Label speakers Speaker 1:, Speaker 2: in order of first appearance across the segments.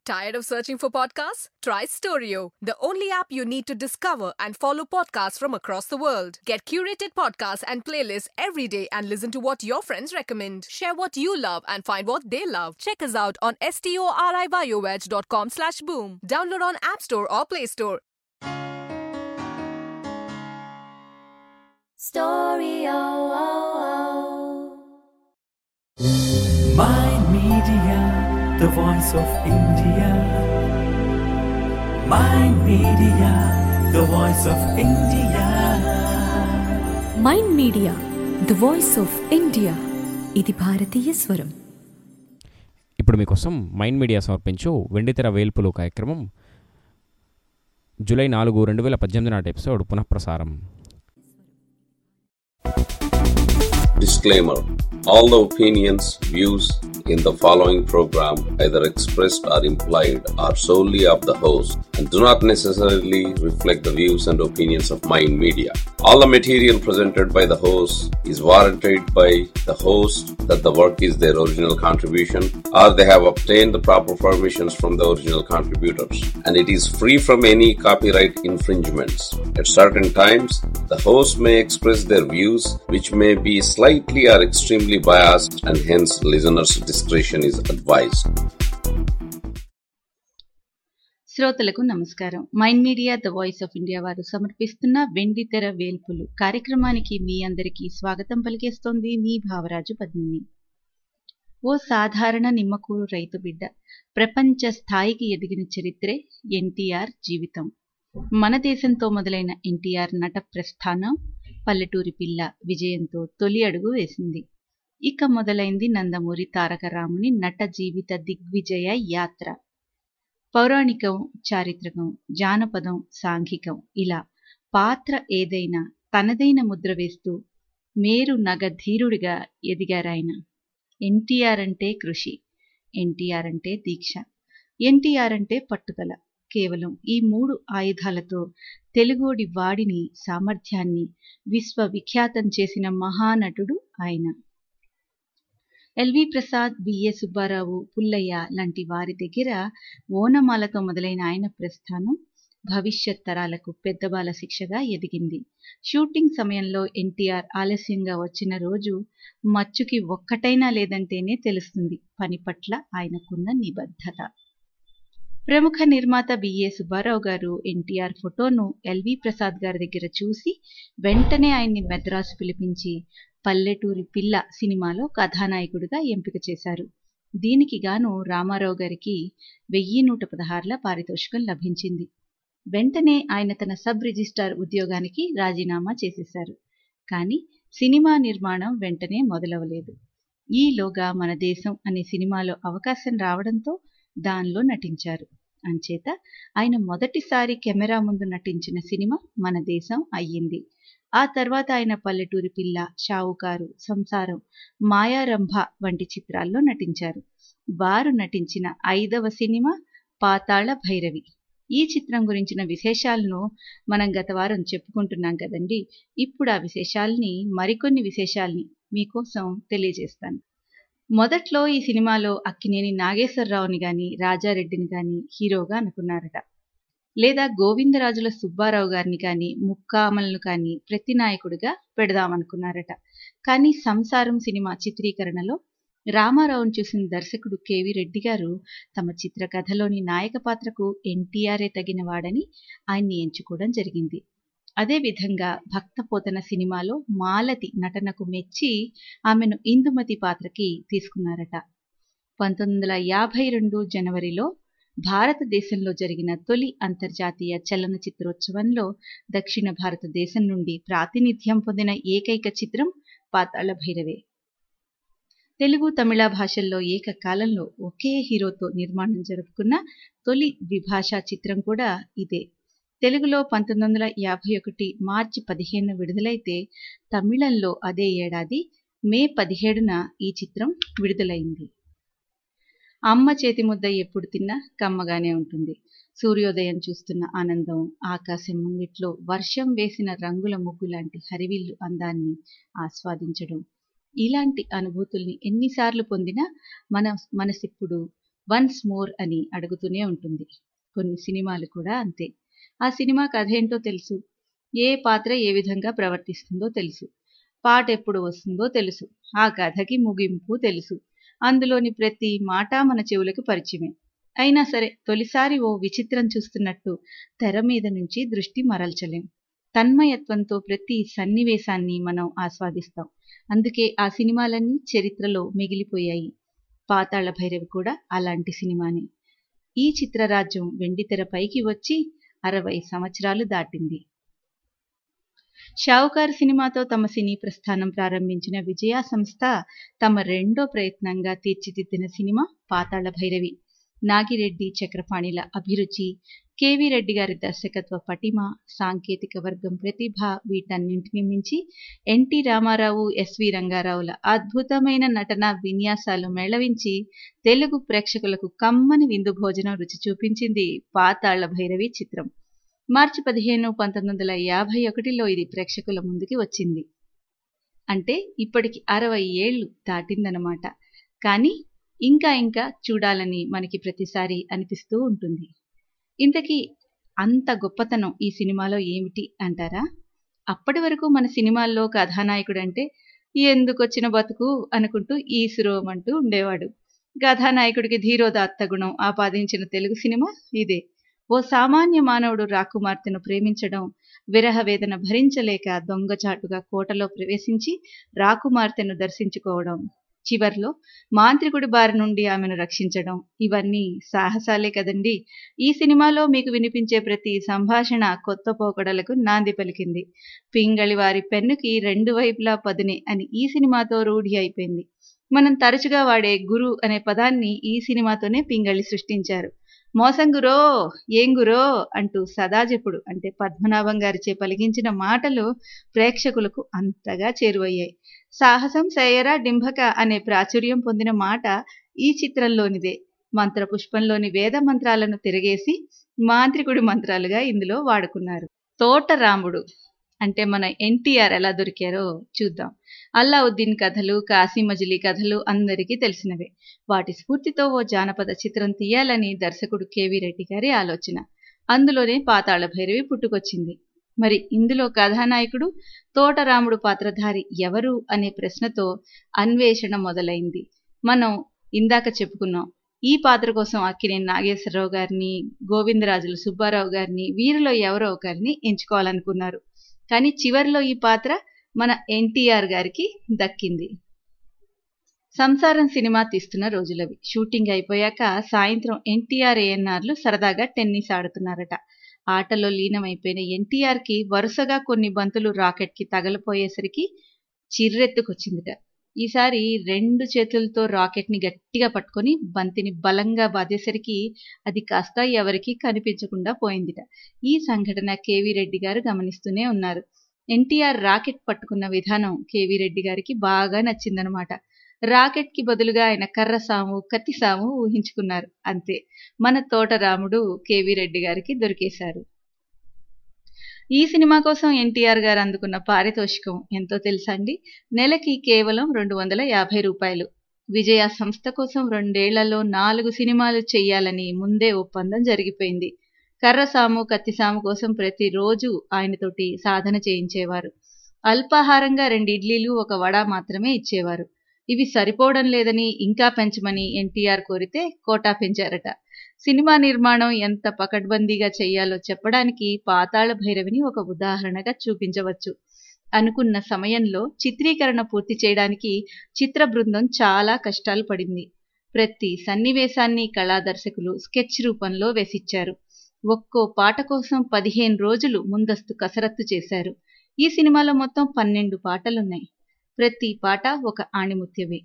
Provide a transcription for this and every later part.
Speaker 1: Tired of searching for podcasts? Try Storio, the only app you need to discover and follow podcasts from across the world. Get curated podcasts and playlists every day and listen to what your friends recommend. Share what you love and find what they love. Check us out on storibiowedge.com slash boom. Download on App Store or Play Store.
Speaker 2: Story
Speaker 3: Mind Media, the voice of India. Mind Media, the voice of India.
Speaker 4: Mind media the voice of India ఇది భారతీయ స్వరం
Speaker 5: ఇప్పుడు మీకోసం mind media సమర్పించు వెండితెర వేల్పులు కార్యక్రమం July నాలుగు రెండు వేల పద్దెనిమిది నాటి ఎపిసోడ్ పునఃప్రసారం
Speaker 6: Disclaimer All the opinions, views in the following program, either expressed or implied, are solely of the host and do not necessarily reflect the views and opinions of Mind Media. All the material presented by the host is warranted by the host that the work is their original contribution or they have obtained the proper permissions from the original contributors and it is free from any copyright infringements. At certain times, the host may express their views which may be slightly or extremely biased and hence listeners' discretion is advised.
Speaker 7: శ్రోతలకు నమస్కారం mind media the voice of India వారు సమర్పిస్తున్న వెండి తెర వేల్పులు కార్యక్రమానికి మీ అందరికీ స్వాగతం పలికేస్తోంది మీ భావరాజు పద్మిని ఓ సాధారణ నిమ్మకూరు రైతు బిడ్డ ప్రపంచ స్థాయికి ఎదిగిన చరిత్రే ఎన్టీఆర్ జీవితం మన దేశంతో మొదలైన ఎన్టీఆర్ నట ప్రస్థానం పల్లెటూరి పిల్ల విజయంతో తొలి అడుగు వేసింది ఇక మొదలైంది నందమూరి తారక రాముని నట జీవిత దిగ్విజయ యాత్ర పౌరాణికం చారిత్రకం జానపదం సాంఘికం ఇలా పాత్ర ఏదైనా తనదైన ముద్ర వేస్తూ మేరు నగధీరుడిగా ఎదిగారాయన ఎన్టీఆర్ అంటే కృషి ఎన్టీఆర్ అంటే దీక్ష ఎన్టీఆర్ అంటే పట్టుదల కేవలం ఈ మూడు ఆయుధాలతో తెలుగోడి వాడిని సామర్థ్యాన్ని విశ్వవిఖ్యాతం చేసిన మహానటుడు ఆయన ఎల్వి ప్రసాద్ బిఏ సుబ్బారావు పుల్లయ్య లాంటి వారి దగ్గర ఓనమాలతో మొదలైన ఆయన ప్రస్థానం భవిష్యత్ తరాలకు పెద్దబాల శిక్షగా ఎదిగింది షూటింగ్ సమయంలో ఎన్టీఆర్ ఆలస్యంగా వచ్చిన రోజు మచ్చుకి ఒక్కటైనా లేదంటేనే తెలుస్తుంది పని పట్ల ఆయనకున్న నిబద్ధత ప్రముఖ నిర్మాత బిఏ సుబ్బారావు గారు ఎన్టీఆర్ ఫోటోను ఎల్వి ప్రసాద్ గారి దగ్గర చూసి వెంటనే ఆయన్ని మెద్రాసు పిలిపించి పల్లెటూరి పిల్ల సినిమాలో కథానాయకుడిగా ఎంపిక చేశారు దీనికి గాను రామారావు గారికి వెయ్యి నూట పదహారుల పారితోషికం లభించింది వెంటనే ఆయన తన సబ్ రిజిస్ట్రార్ ఉద్యోగానికి రాజీనామా చేసేశారు కానీ సినిమా నిర్మాణం వెంటనే మొదలవలేదు ఈలోగా మన దేశం అనే సినిమాలో అవకాశం రావడంతో దానిలో నటించారు అంచేత ఆయన మొదటిసారి కెమెరా ముందు నటించిన సినిమా మన దేశం అయ్యింది ఆ తర్వాత ఆయన పల్లెటూరి పిల్ల షావుకారు సంసారం మాయారంభ వంటి చిత్రాల్లో నటించారు వారు నటించిన ఐదవ సినిమా పాతాళ భైరవి ఈ చిత్రం గురించిన విశేషాలను మనం గత వారం చెప్పుకుంటున్నాం కదండి ఇప్పుడు ఆ విశేషాల్ని మరికొన్ని విశేషాల్ని మీకోసం తెలియజేస్తాను మొదట్లో ఈ సినిమాలో అక్కినేని నాగేశ్వరరావుని గాని రాజారెడ్డిని గాని హీరోగా అనుకున్నారట లేదా గోవిందరాజుల సుబ్బారావు గారిని కానీ ముక్కామలను కానీ ప్రతినాయకుడిగా పెడదామనుకున్నారట కానీ సంసారం సినిమా చిత్రీకరణలో రామారావును చూసిన దర్శకుడు కేవి రెడ్డి గారు తమ చిత్రకథలోని నాయక పాత్రకు ఎన్టీఆర్ఏ తగినవాడని ఆయన్ని ఎంచుకోవడం జరిగింది అదేవిధంగా భక్తపోతన సినిమాలో మాలతి నటనకు మెచ్చి ఆమెను ఇందుమతి పాత్రకి తీసుకున్నారట పంతొమ్మిది వందల యాభై రెండు జనవరిలో భారతదేశంలో జరిగిన తొలి అంతర్జాతీయ చలనచిత్రోత్సవంలో దక్షిణ భారతదేశం నుండి ప్రాతినిధ్యం పొందిన ఏకైక చిత్రం పాతాళ భైరవే తెలుగు తమిళ భాషల్లో ఏకకాలంలో ఒకే హీరోతో నిర్మాణం జరుపుకున్న తొలి ద్విభాషా చిత్రం కూడా ఇదే తెలుగులో పంతొమ్మిది వందల యాభై ఒకటి మార్చి పదిహేను విడుదలైతే తమిళంలో అదే ఏడాది మే పదిహేడున ఈ చిత్రం విడుదలైంది అమ్మ చేతి ముద్ద ఎప్పుడు తిన్నా కమ్మగానే ఉంటుంది సూర్యోదయం చూస్తున్న ఆనందం ఆకాశం ముంగిట్లో వర్షం వేసిన రంగుల ముగ్గు లాంటి హరివిల్లు అందాన్ని ఆస్వాదించడం ఇలాంటి అనుభూతుల్ని ఎన్నిసార్లు పొందినా మన మనసిప్పుడు వన్స్ మోర్ అని అడుగుతూనే ఉంటుంది కొన్ని సినిమాలు కూడా అంతే ఆ సినిమా కథ ఏంటో తెలుసు ఏ పాత్ర ఏ విధంగా ప్రవర్తిస్తుందో తెలుసు పాట ఎప్పుడు వస్తుందో తెలుసు ఆ కథకి ముగింపు తెలుసు అందులోని ప్రతి మాట మన చెవులకు పరిచయమే అయినా సరే తొలిసారి ఓ విచిత్రం చూస్తున్నట్టు తెర మీద నుంచి దృష్టి మరల్చలేం తన్మయత్వంతో ప్రతి సన్నివేశాన్ని మనం ఆస్వాదిస్తాం అందుకే ఆ సినిమాలన్నీ చరిత్రలో మిగిలిపోయాయి పాతాళ భైరవి కూడా అలాంటి సినిమానే ఈ చిత్రరాజ్యం వెండితెర పైకి వచ్చి అరవై సంవత్సరాలు దాటింది షావుకార్ సినిమాతో తమ సినీ ప్రస్థానం ప్రారంభించిన విజయ సంస్థ తమ రెండో ప్రయత్నంగా తీర్చిదిద్దిన సినిమా పాతాళ భైరవి నాగిరెడ్డి చక్రపాణిల అభిరుచి కేవీ రెడ్డి గారి దర్శకత్వ పటిమ సాంకేతిక వర్గం ప్రతిభ వీటన్నింటిని మించి ఎన్టీ రామారావు ఎస్వి రంగారావుల అద్భుతమైన నటన విన్యాసాలు మేళవించి తెలుగు ప్రేక్షకులకు కమ్మని విందు భోజనం రుచి చూపించింది పాతాళ భైరవి చిత్రం మార్చి పదిహేను పంతొమ్మిది వందల యాభై ఒకటిలో ఇది ప్రేక్షకుల ముందుకి వచ్చింది అంటే ఇప్పటికి అరవై ఏళ్ళు దాటిందనమాట కానీ ఇంకా ఇంకా చూడాలని మనకి ప్రతిసారి అనిపిస్తూ ఉంటుంది ఇంతకీ అంత గొప్పతనం ఈ సినిమాలో ఏమిటి అంటారా అప్పటి వరకు మన సినిమాల్లో కథానాయకుడు అంటే ఎందుకొచ్చిన బతుకు అనుకుంటూ ఈసురోమంటూ ఉండేవాడు కథానాయకుడికి ధీరోదాత్త గుణం ఆపాదించిన తెలుగు సినిమా ఇదే ఓ సామాన్య మానవుడు రాకుమార్తెను ప్రేమించడం విరహ వేదన భరించలేక దొంగచాటుగా కోటలో ప్రవేశించి రాకుమార్తెను దర్శించుకోవడం చివర్లో మాంత్రికుడి బారి నుండి ఆమెను రక్షించడం ఇవన్నీ సాహసాలే కదండి ఈ సినిమాలో మీకు వినిపించే ప్రతి సంభాషణ కొత్త పోకడలకు నాంది పలికింది పింగళి వారి పెన్నుకి రెండు వైపులా పదునే అని ఈ సినిమాతో రూఢి అయిపోయింది మనం తరచుగా వాడే గురు అనే పదాన్ని ఈ సినిమాతోనే పింగళి సృష్టించారు మోసం గురో ఏం గురో అంటూ సదాజపుడు అంటే పద్మనాభం గారిచే పలికించిన మాటలు ప్రేక్షకులకు అంతగా చేరువయ్యాయి సాహసం శయర డింభక అనే ప్రాచుర్యం పొందిన మాట ఈ చిత్రంలోనిదే మంత్రపుష్పంలోని వేద మంత్రాలను తిరగేసి మాంత్రికుడి మంత్రాలుగా ఇందులో వాడుకున్నారు తోట రాముడు అంటే మన ఎన్టీఆర్ ఎలా దొరికారో చూద్దాం అల్లావుద్దీన్ కథలు కాశీమజిలీ కథలు అందరికీ తెలిసినవే వాటి స్ఫూర్తితో ఓ జానపద చిత్రం తీయాలని దర్శకుడు కేవీ రెడ్డి గారి ఆలోచన అందులోనే పాతాళ భైరవి పుట్టుకొచ్చింది మరి ఇందులో కథానాయకుడు తోటరాముడు పాత్రధారి ఎవరు అనే ప్రశ్నతో అన్వేషణ మొదలైంది మనం ఇందాక చెప్పుకున్నాం ఈ పాత్ర కోసం అక్కినేని నాగేశ్వరరావు గారిని గోవిందరాజులు సుబ్బారావు గారిని వీరిలో ఎవరో ఒకరిని ఎంచుకోవాలనుకున్నారు కానీ చివరిలో ఈ పాత్ర మన ఎన్టీఆర్ గారికి దక్కింది సంసారం సినిమా తీస్తున్న రోజులవి షూటింగ్ అయిపోయాక సాయంత్రం ఎన్టీఆర్ ఏఎన్ఆర్లు సరదాగా టెన్నిస్ ఆడుతున్నారట ఆటలో లీనమైపోయిన ఎన్టీఆర్కి వరుసగా కొన్ని బంతులు రాకెట్కి తగలపోయేసరికి చిర్రెత్తుకొచ్చిందిట ఈసారి రెండు చేతులతో రాకెట్ని గట్టిగా పట్టుకొని బంతిని బలంగా బాధేసరికి అది కాస్త ఎవరికీ కనిపించకుండా పోయిందిట ఈ సంఘటన కేవీ రెడ్డి గారు గమనిస్తూనే ఉన్నారు ఎన్టీఆర్ రాకెట్ పట్టుకున్న విధానం కేవీ రెడ్డి గారికి బాగా నచ్చిందనమాట రాకెట్ కి బదులుగా ఆయన కర్ర సాము కత్తి సాము ఊహించుకున్నారు అంతే మన తోటరాముడు కేవీ రెడ్డి గారికి దొరికేశారు ఈ సినిమా కోసం ఎన్టీఆర్ గారు అందుకున్న పారితోషికం ఎంతో తెలుసా అండి నెలకి కేవలం రెండు వందల యాభై రూపాయలు విజయ సంస్థ కోసం రెండేళ్లలో నాలుగు సినిమాలు చెయ్యాలని ముందే ఒప్పందం జరిగిపోయింది కర్రసాము కత్తిసాము కోసం ప్రతిరోజు ఆయనతోటి సాధన చేయించేవారు అల్పాహారంగా రెండు ఇడ్లీలు ఒక వడ మాత్రమే ఇచ్చేవారు ఇవి సరిపోవడం లేదని ఇంకా పెంచమని ఎన్టీఆర్ కోరితే కోటా పెంచారట సినిమా నిర్మాణం ఎంత పకడ్బందీగా చెయ్యాలో చెప్పడానికి పాతాళ భైరవిని ఒక ఉదాహరణగా చూపించవచ్చు అనుకున్న సమయంలో చిత్రీకరణ పూర్తి చేయడానికి చిత్ర బృందం చాలా కష్టాలు పడింది ప్రతి సన్నివేశాన్ని కళాదర్శకులు స్కెచ్ రూపంలో వేసిచ్చారు ఒక్కో పాట కోసం పదిహేను రోజులు ముందస్తు కసరత్తు చేశారు ఈ సినిమాలో మొత్తం పన్నెండు పాటలున్నాయి ప్రతి పాట ఒక ఆణిముత్యమే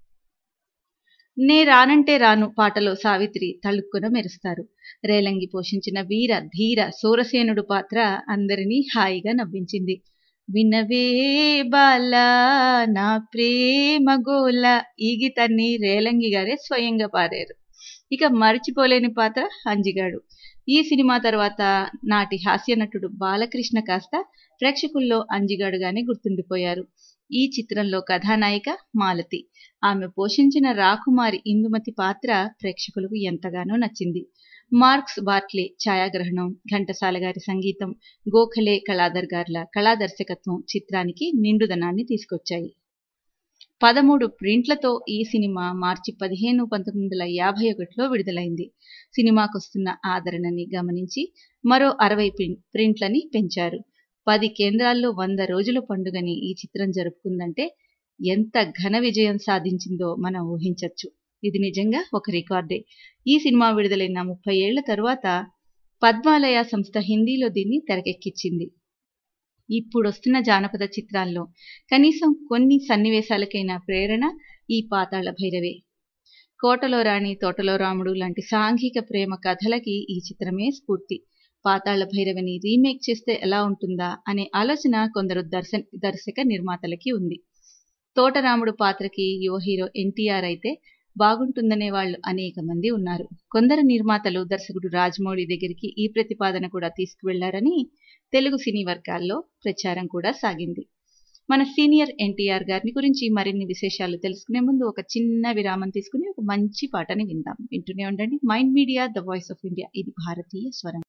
Speaker 7: నే రానంటే రాను పాటలో సావిత్రి తళుక్కున మెరుస్తారు రేలంగి పోషించిన వీర ధీర సూరసేనుడు పాత్ర అందరినీ హాయిగా నవ్వించింది వినవే బాల నా ప్రేమ గోల ఈ గీతాన్ని రేలంగి గారే స్వయంగా పాడారు ఇక మరిచిపోలేని పాత్ర అంజిగాడు ఈ సినిమా తర్వాత నాటి హాస్య నటుడు బాలకృష్ణ కాస్త ప్రేక్షకుల్లో అంజిగాడుగానే గుర్తుండిపోయారు ఈ చిత్రంలో కథానాయిక మాలతి ఆమె పోషించిన రాకుమారి ఇందుమతి పాత్ర ప్రేక్షకులకు ఎంతగానో నచ్చింది మార్క్స్ బార్క్లే ఛాయాగ్రహణం ఘంటసాల గారి సంగీతం గోఖలే కళాధర్ గార్ల కళాదర్శకత్వం చిత్రానికి నిండుదనాన్ని తీసుకొచ్చాయి పదమూడు ప్రింట్లతో ఈ సినిమా మార్చి పదిహేను పంతొమ్మిది వందల యాభై ఒకటిలో విడుదలైంది సినిమాకొస్తున్న ఆదరణని గమనించి మరో అరవై ప్రింట్లని పెంచారు పది కేంద్రాల్లో వంద రోజుల పండుగని ఈ చిత్రం జరుపుకుందంటే ఎంత ఘన విజయం సాధించిందో మనం ఊహించవచ్చు ఇది నిజంగా ఒక రికార్డే ఈ సినిమా విడుదలైన ముప్పై ఏళ్ల తరువాత పద్మాలయ సంస్థ హిందీలో దీన్ని తెరకెక్కించింది ఇప్పుడొస్తున్న జానపద చిత్రాల్లో కనీసం కొన్ని సన్నివేశాలకైనా ప్రేరణ ఈ పాతాళ భైరవే కోటలో రాణి తోటలో రాముడు లాంటి సాంఘిక ప్రేమ కథలకి ఈ చిత్రమే స్ఫూర్తి పాతాళ భైరవిని రీమేక్ చేస్తే ఎలా ఉంటుందా అనే ఆలోచన కొందరు దర్శ దర్శక నిర్మాతలకి ఉంది తోటరాముడు పాత్రకి యువ హీరో ఎన్టీఆర్ అయితే బాగుంటుందనే వాళ్ళు అనేక మంది ఉన్నారు కొందరు నిర్మాతలు దర్శకుడు రాజమౌళి దగ్గరికి ఈ ప్రతిపాదన కూడా తీసుకువెళ్లారని తెలుగు సినీ వర్గాల్లో ప్రచారం కూడా సాగింది మన సీనియర్ ఎన్టీఆర్ గారిని గురించి మరిన్ని విశేషాలు తెలుసుకునే ముందు ఒక చిన్న విరామం తీసుకుని ఒక మంచి పాటని విందాం వింటూనే ఉండండి mind media the voice of India ఇది భారతీయ స్వరం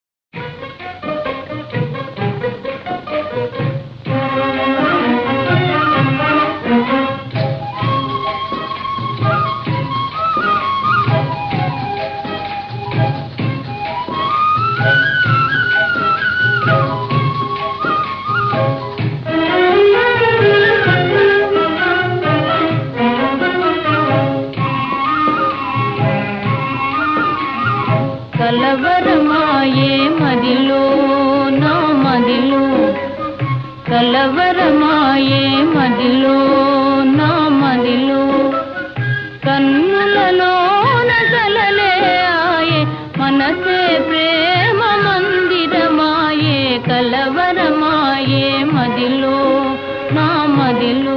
Speaker 2: కలవరమాయే మదిలో నా మదిలో కలవరమాయే మదిలో నా మదిలో కన్నులలో నగలలే ఆయే మనసే ప్రేమ మందిరమాయే కలవరమాయే మదిలో నా మదిలో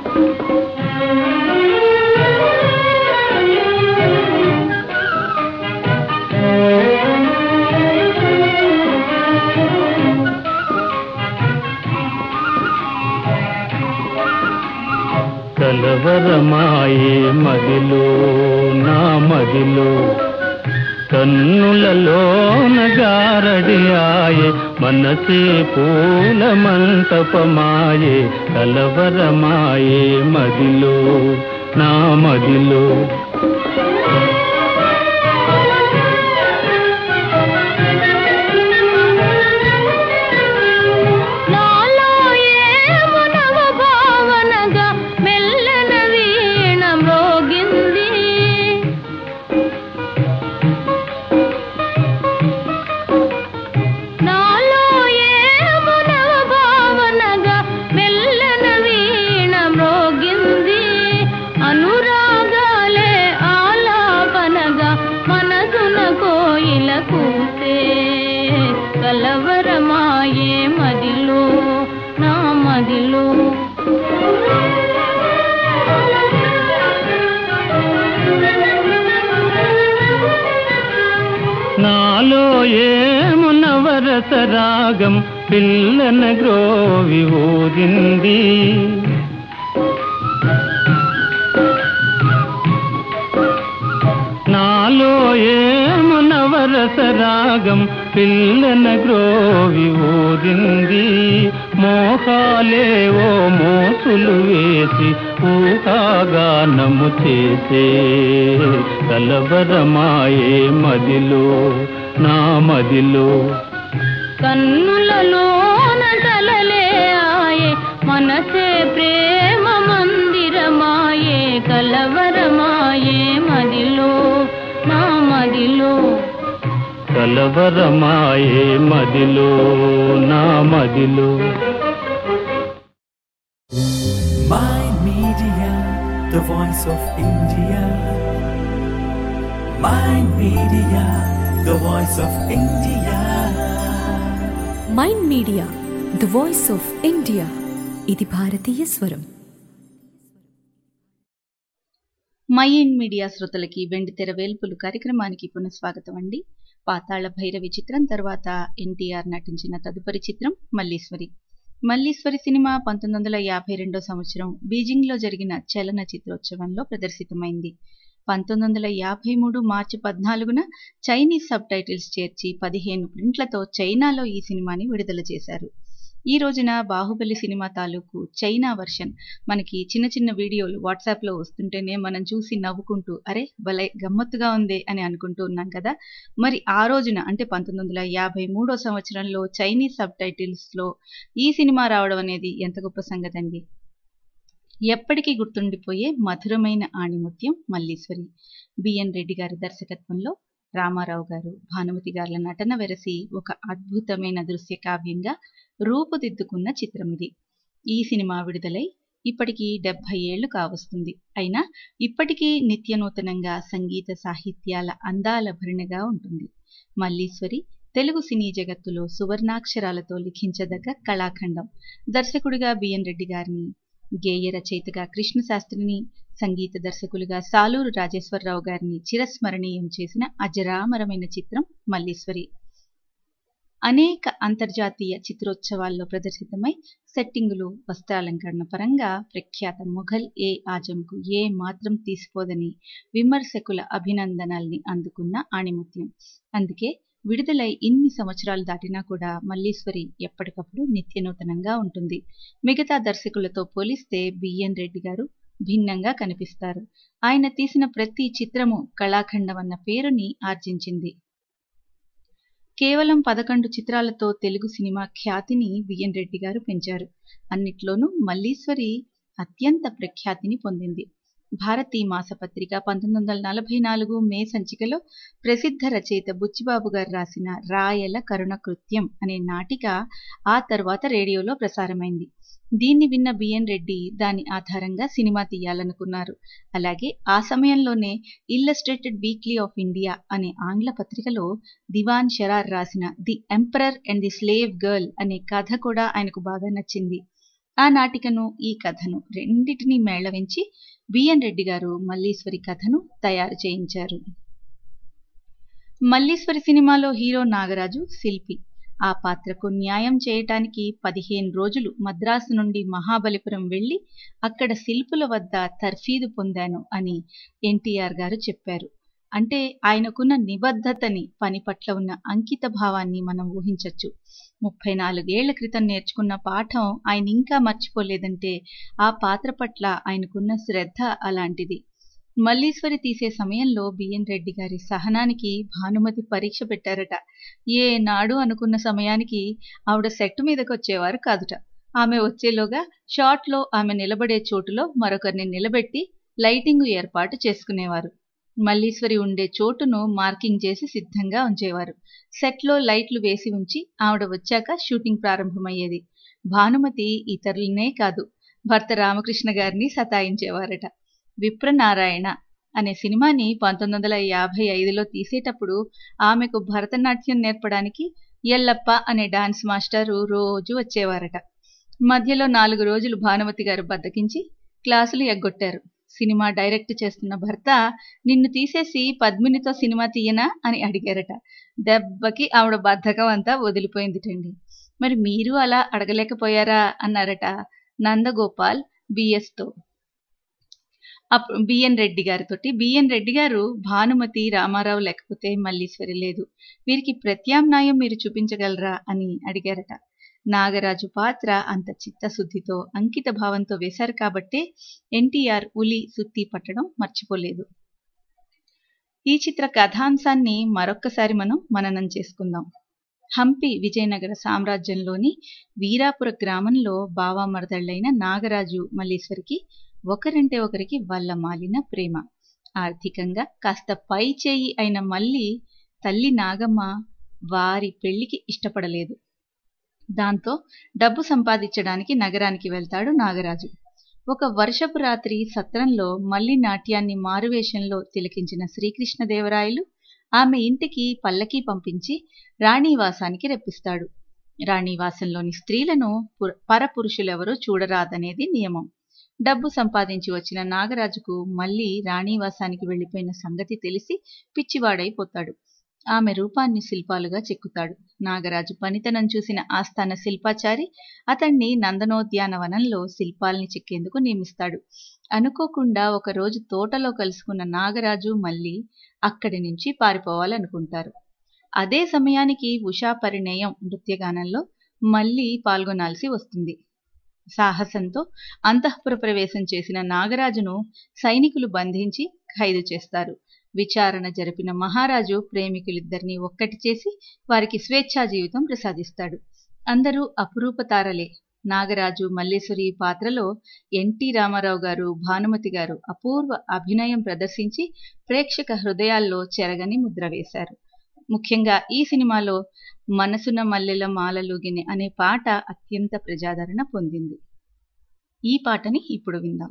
Speaker 8: కలవరమాయే మదిలో నా మదిలో కన్నులలో నగారడియాయే మనసే పూల మంటపమాయే కలవరమాయే మదిలో నా మదిలో
Speaker 2: నాలో ఏమో నవ భావనగా మెల్లన వీణ మ్రోగింది నాలో ఏమో నవ భావనగా మెల్లన వీణ మ్రోగింది అనురాగాలే ఆలాపనగా మనసున కోయిల కూసే కలవరమాయే మదిలో నా మదిలో
Speaker 8: నాలో ఏము నవరస రాగం పిల్లన గ్రోవి ఊరింది నాలో ఏము నవరస రాగం పిల్లన గ్రోవి ఊరింది మోహాలేవో మోసులు వేసి ఊహాగానము చేసే కలవరమాయే మదిలో నా మదిలో
Speaker 2: కన్నులలోన కలలే ఆయే మనసే ప్రేమ మందిరమాయే కలవరమాయే మదిలో నా మదిలో
Speaker 8: కలవరమాయే మదిలో నా మదిలో
Speaker 3: Mind Media, the voice of India. Mind Media, the voice of India.
Speaker 4: Mind media the voice of India ఇది భారతీయ స్వరం
Speaker 7: మైన్ మీడియా శ్రోతలకి వెండితెర వేల్పులు కార్యక్రమానికి పునఃస్వాగతం అండి పాతాళ భైరవి చిత్రం తర్వాత ఎన్టీఆర్ నటించిన తదుపరి చిత్రం మల్లీశ్వరి మల్లీశ్వరి సినిమా పంతొమ్మిది వందల యాభై రెండో సంవత్సరం బీజింగ్లో జరిగిన చలన చిత్రోత్సవంలో ప్రదర్శితమైంది పంతొమ్మిది వందల యాభై మూడు మార్చి పద్నాలుగున చైనీస్ సబ్ టైటిల్స్ చేర్చి పదిహేను ప్రింట్లతో చైనాలో ఈ సినిమాని విడుదల చేశారు ఈ రోజున బాహుబలి సినిమా తాలూకు చైనా వర్షన్ మనకి చిన్న చిన్న వీడియోలు వాట్సాప్లో వస్తుంటేనే మనం చూసి నవ్వుకుంటూ అరే భలే గమ్మత్తుగా ఉంది అని అనుకుంటూ ఉన్నాం కదా మరి ఆ రోజున అంటే పంతొమ్మిది వందల యాభై మూడో సంవత్సరంలో చైనీస్ సబ్ టైటిల్స్లో ఈ సినిమా రావడం అనేది ఎంత గొప్ప సంగతి అండి ఎప్పటికీ గుర్తుండిపోయే మధురమైన ఆణిముత్యం మల్లీశ్వరి బిఎన్ రెడ్డి గారి దర్శకత్వంలో రామారావు గారు భానుమతి గారుల నటన వెరసి ఒక అద్భుతమైన దృశ్య కావ్యంగా రూపుదిద్దుకున్న చిత్రం ఇది ఈ సినిమా విడుదలై ఇప్పటికీ డెబ్బై ఏళ్లు కావస్తుంది అయినా ఇప్పటికీ నిత్యనూతనంగా సంగీత సాహిత్యాల అందాల భరణగా ఉంటుంది మల్లీశ్వరి తెలుగు సినీ జగత్తులో సువర్ణాక్షరాలతో లిఖించదగ్గ కళాఖండం దర్శకుడిగా బిఎన్ రెడ్డి గారిని గేయ రచయితగా కృష్ణశాస్త్రిని సంగీత దర్శకులుగా సాలూరు రాజేశ్వరరావు గారిని చిరస్మరణీయం చేసిన అజరామరమైన చిత్రం మల్లీశ్వరి అనేక అంతర్జాతీయ చిత్రోత్సవాల్లో ప్రదర్శితమై సెట్టింగులు వస్త్రాలంకరణ పరంగా ప్రఖ్యాత మొఘల్ ఏ ఆజంకు ఏ మాత్రం తీసిపోదని విమర్శకుల అభినందనల్ని అందుకున్న ఆణిముత్యం అందుకే విడుదలై ఇన్ని సంవత్సరాలు దాటినా కూడా మల్లీశ్వరి ఎప్పటికప్పుడు నిత్యనూతనంగా ఉంటుంది మిగతా దర్శకులతో పోలిస్తే బిఎన్ రెడ్డి గారు భిన్నంగా కనిపిస్తారు ఆయన తీసిన ప్రతి చిత్రము కళాఖండం అన్న పేరుని ఆర్జించింది కేవలం పదకొండు చిత్రాలతో తెలుగు సినిమా ఖ్యాతిని బిఎన్ రెడ్డి గారు పెంచారు అన్నిట్లోనూ మల్లీశ్వరి అత్యంత ప్రఖ్యాతిని పొందింది భారతీ మాసపత్రిక పంతొమ్మిది వందల నలభై నాలుగు మే సంచికలో ప్రసిద్ధ రచయిత బుచ్చిబాబు గారు రాసిన రాయల కరుణ కృత్యం అనే నాటిక ఆ తర్వాత రేడియోలో ప్రసారమైంది దీన్ని విన్న బిఎన్ రెడ్డి దాని ఆధారంగా సినిమా తీయాలనుకున్నారు అలాగే ఆ సమయంలోనే ఇల్లస్ట్రేటెడ్ వీక్లీ ఆఫ్ ఇండియా అనే ఆంగ్ల పత్రికలో దివాన్ షరార్ రాసిన the emperor and the slave girl అనే కథ కూడా ఆయనకు బాగా నచ్చింది ఆ నాటికను ఈ కథను రెండిటినీ మేళవించి బిఎన్ రెడ్డి గారు మల్లీశ్వరి కథను తయారు చేయించారు మల్లీశ్వరి సినిమాలో హీరో నాగరాజు శిల్పి ఆ పాత్రకు న్యాయం చేయటానికి పదిహేను రోజులు మద్రాసు నుండి మహాబలిపురం వెళ్లి అక్కడ శిల్పుల వద్ద తర్ఫీదు పొందాను అని ఎన్టీఆర్ గారు చెప్పారు అంటే ఆయనకున్న నిబద్ధతని పని పట్ల ఉన్న అంకిత భావాన్ని మనం ఊహించవచ్చు ముప్పై నాలుగేళ్ల క్రితం నేర్చుకున్న పాఠం ఆయన ఇంకా మర్చిపోలేదంటే ఆ పాత్ర పట్ల ఆయనకున్న శ్రద్ధ అలాంటిది మల్లీశ్వరి తీసే సమయంలో బిఎన్ రెడ్డి గారి సహనానికి భానుమతి పరీక్ష పెట్టారట ఏ నాడు అనుకున్న సమయానికి ఆవిడ సెట్ మీదకి వచ్చేవారు కాదుట ఆమె వచ్చేలోగా షాట్లో ఆమె నిలబడే చోటులో మరొకరిని నిలబెట్టి లైటింగ్ ఏర్పాటు చేసుకునేవారు మల్లీశ్వరి ఉండే చోటును మార్కింగ్ చేసి సిద్ధంగా ఉంచేవారు సెట్లో లైట్లు వేసి ఉంచి ఆవిడ వచ్చాక షూటింగ్ ప్రారంభమయ్యేది భానుమతి ఇతరులనే కాదు భర్త రామకృష్ణ గారిని సతాయించేవారట విప్రనారాయణ అనే సినిమాని పంతొమ్మిది వందల యాభై ఐదులో తీసేటప్పుడు ఆమెకు భరతనాట్యం నేర్పడానికి ఎల్లప్ప అనే డాన్స్ మాస్టరు రోజు వచ్చేవారట మధ్యలో నాలుగు రోజులు భానుమతి గారు బద్దకించి క్లాసులు ఎగ్గొట్టారు సినిమా డైరెక్ట్ చేస్తున్న భర్త నిన్ను తీసేసి పద్మినితో సినిమా తీయనా అని అడిగారట దెబ్బకి ఆవిడ బద్ధకం అంతా వదిలిపోయిందిటండి మరి మీరు అలా అడగలేకపోయారా అన్నారట నందగోపాల్ బిఎస్తో అప్పుడు బిఎన్ రెడ్డి గారితోటి బిఎన్ రెడ్డి గారు భానుమతి రామారావు లేకపోతే మల్లీశ్వరి లేదు వీరికి ప్రత్యామ్నాయం మీరు చూపించగలరా అని అడిగారట నాగరాజు పాత్ర అంత చిత్తశుద్ధితో అంకిత భావంతో వేశారు కాబట్టే ఎన్టీఆర్ ఉలి సుత్తి పట్టడం మర్చిపోలేదు ఈ చిత్ర కథాంశాన్ని మరొక్కసారి మనం మననం చేసుకుందాం హంపి విజయనగర సామ్రాజ్యంలోని వీరాపుర గ్రామంలో బావామరదళ్ళైన నాగరాజు మల్లీశ్వరికి ఒకరంటే ఒకరికి వల్ల మాలిన ప్రేమ ఆర్థికంగా కాస్త పై చేయి అయిన మల్లి తల్లి నాగమ్మ వారి పెళ్లికి ఇష్టపడలేదు దాంతో డబ్బు సంపాదించడానికి నగరానికి వెళ్తాడు నాగరాజు ఒక వర్షపు రాత్రి సత్రంలో మల్లి నాట్యాన్ని మారువేషంలో తిలకించిన శ్రీకృష్ణదేవరాయలు ఆమె ఇంటికి పల్లకీ పంపించి రాణీవాసానికి రెప్పిస్తాడు రాణీవాసంలోని స్త్రీలను పరపురుషులెవరో చూడరాదనేది నియమం డబ్బు సంపాదించి వచ్చిన నాగరాజుకు మళ్ళీ రాణీవాసానికి వెళ్లిపోయిన సంగతి తెలిసి పిచ్చివాడైపోతాడు ఆమె రూపాన్ని శిల్పాలుగా చెక్కుతాడు నాగరాజు పనితనం చూసిన ఆస్థాన శిల్పాచారి అతన్ని నందనోద్యానవనంలో శిల్పాల్ని చెక్కేందుకు నియమిస్తాడు అనుకోకుండా ఒకరోజు తోటలో కలుసుకున్న నాగరాజు మళ్ళీ అక్కడి నుంచి పారిపోవాలనుకుంటారు అదే సమయానికి ఉషా పరిణయం నృత్యగానంలో మళ్ళీ పాల్గొనాల్సి వస్తుంది సాహసంతో అంతఃపుర ప్రవేశం చేసిన నాగరాజును సైనికులు బంధించి ఖైదు చేస్తారు విచారణ జరిపిన మహారాజు ప్రేమికులిద్దరినీ ఒక్కటి చేసి వారికి స్వేచ్ఛా జీవితం ప్రసాదిస్తాడు అందరూ అపురూప తారలే నాగరాజు మల్లేశ్వరి పాత్రలో ఎన్టీ రామారావు గారు భానుమతి గారు అపూర్వ అభినయం ప్రదర్శించి ప్రేక్షక హృదయాల్లో చెరగని ముద్ర వేశారు ముఖ్యంగా ఈ సినిమాలో మనసున మల్లెల మాలలుగినె అనే పాట అత్యంత ప్రజాదరణ పొందింది ఈ పాటని ఇప్పుడు విందాం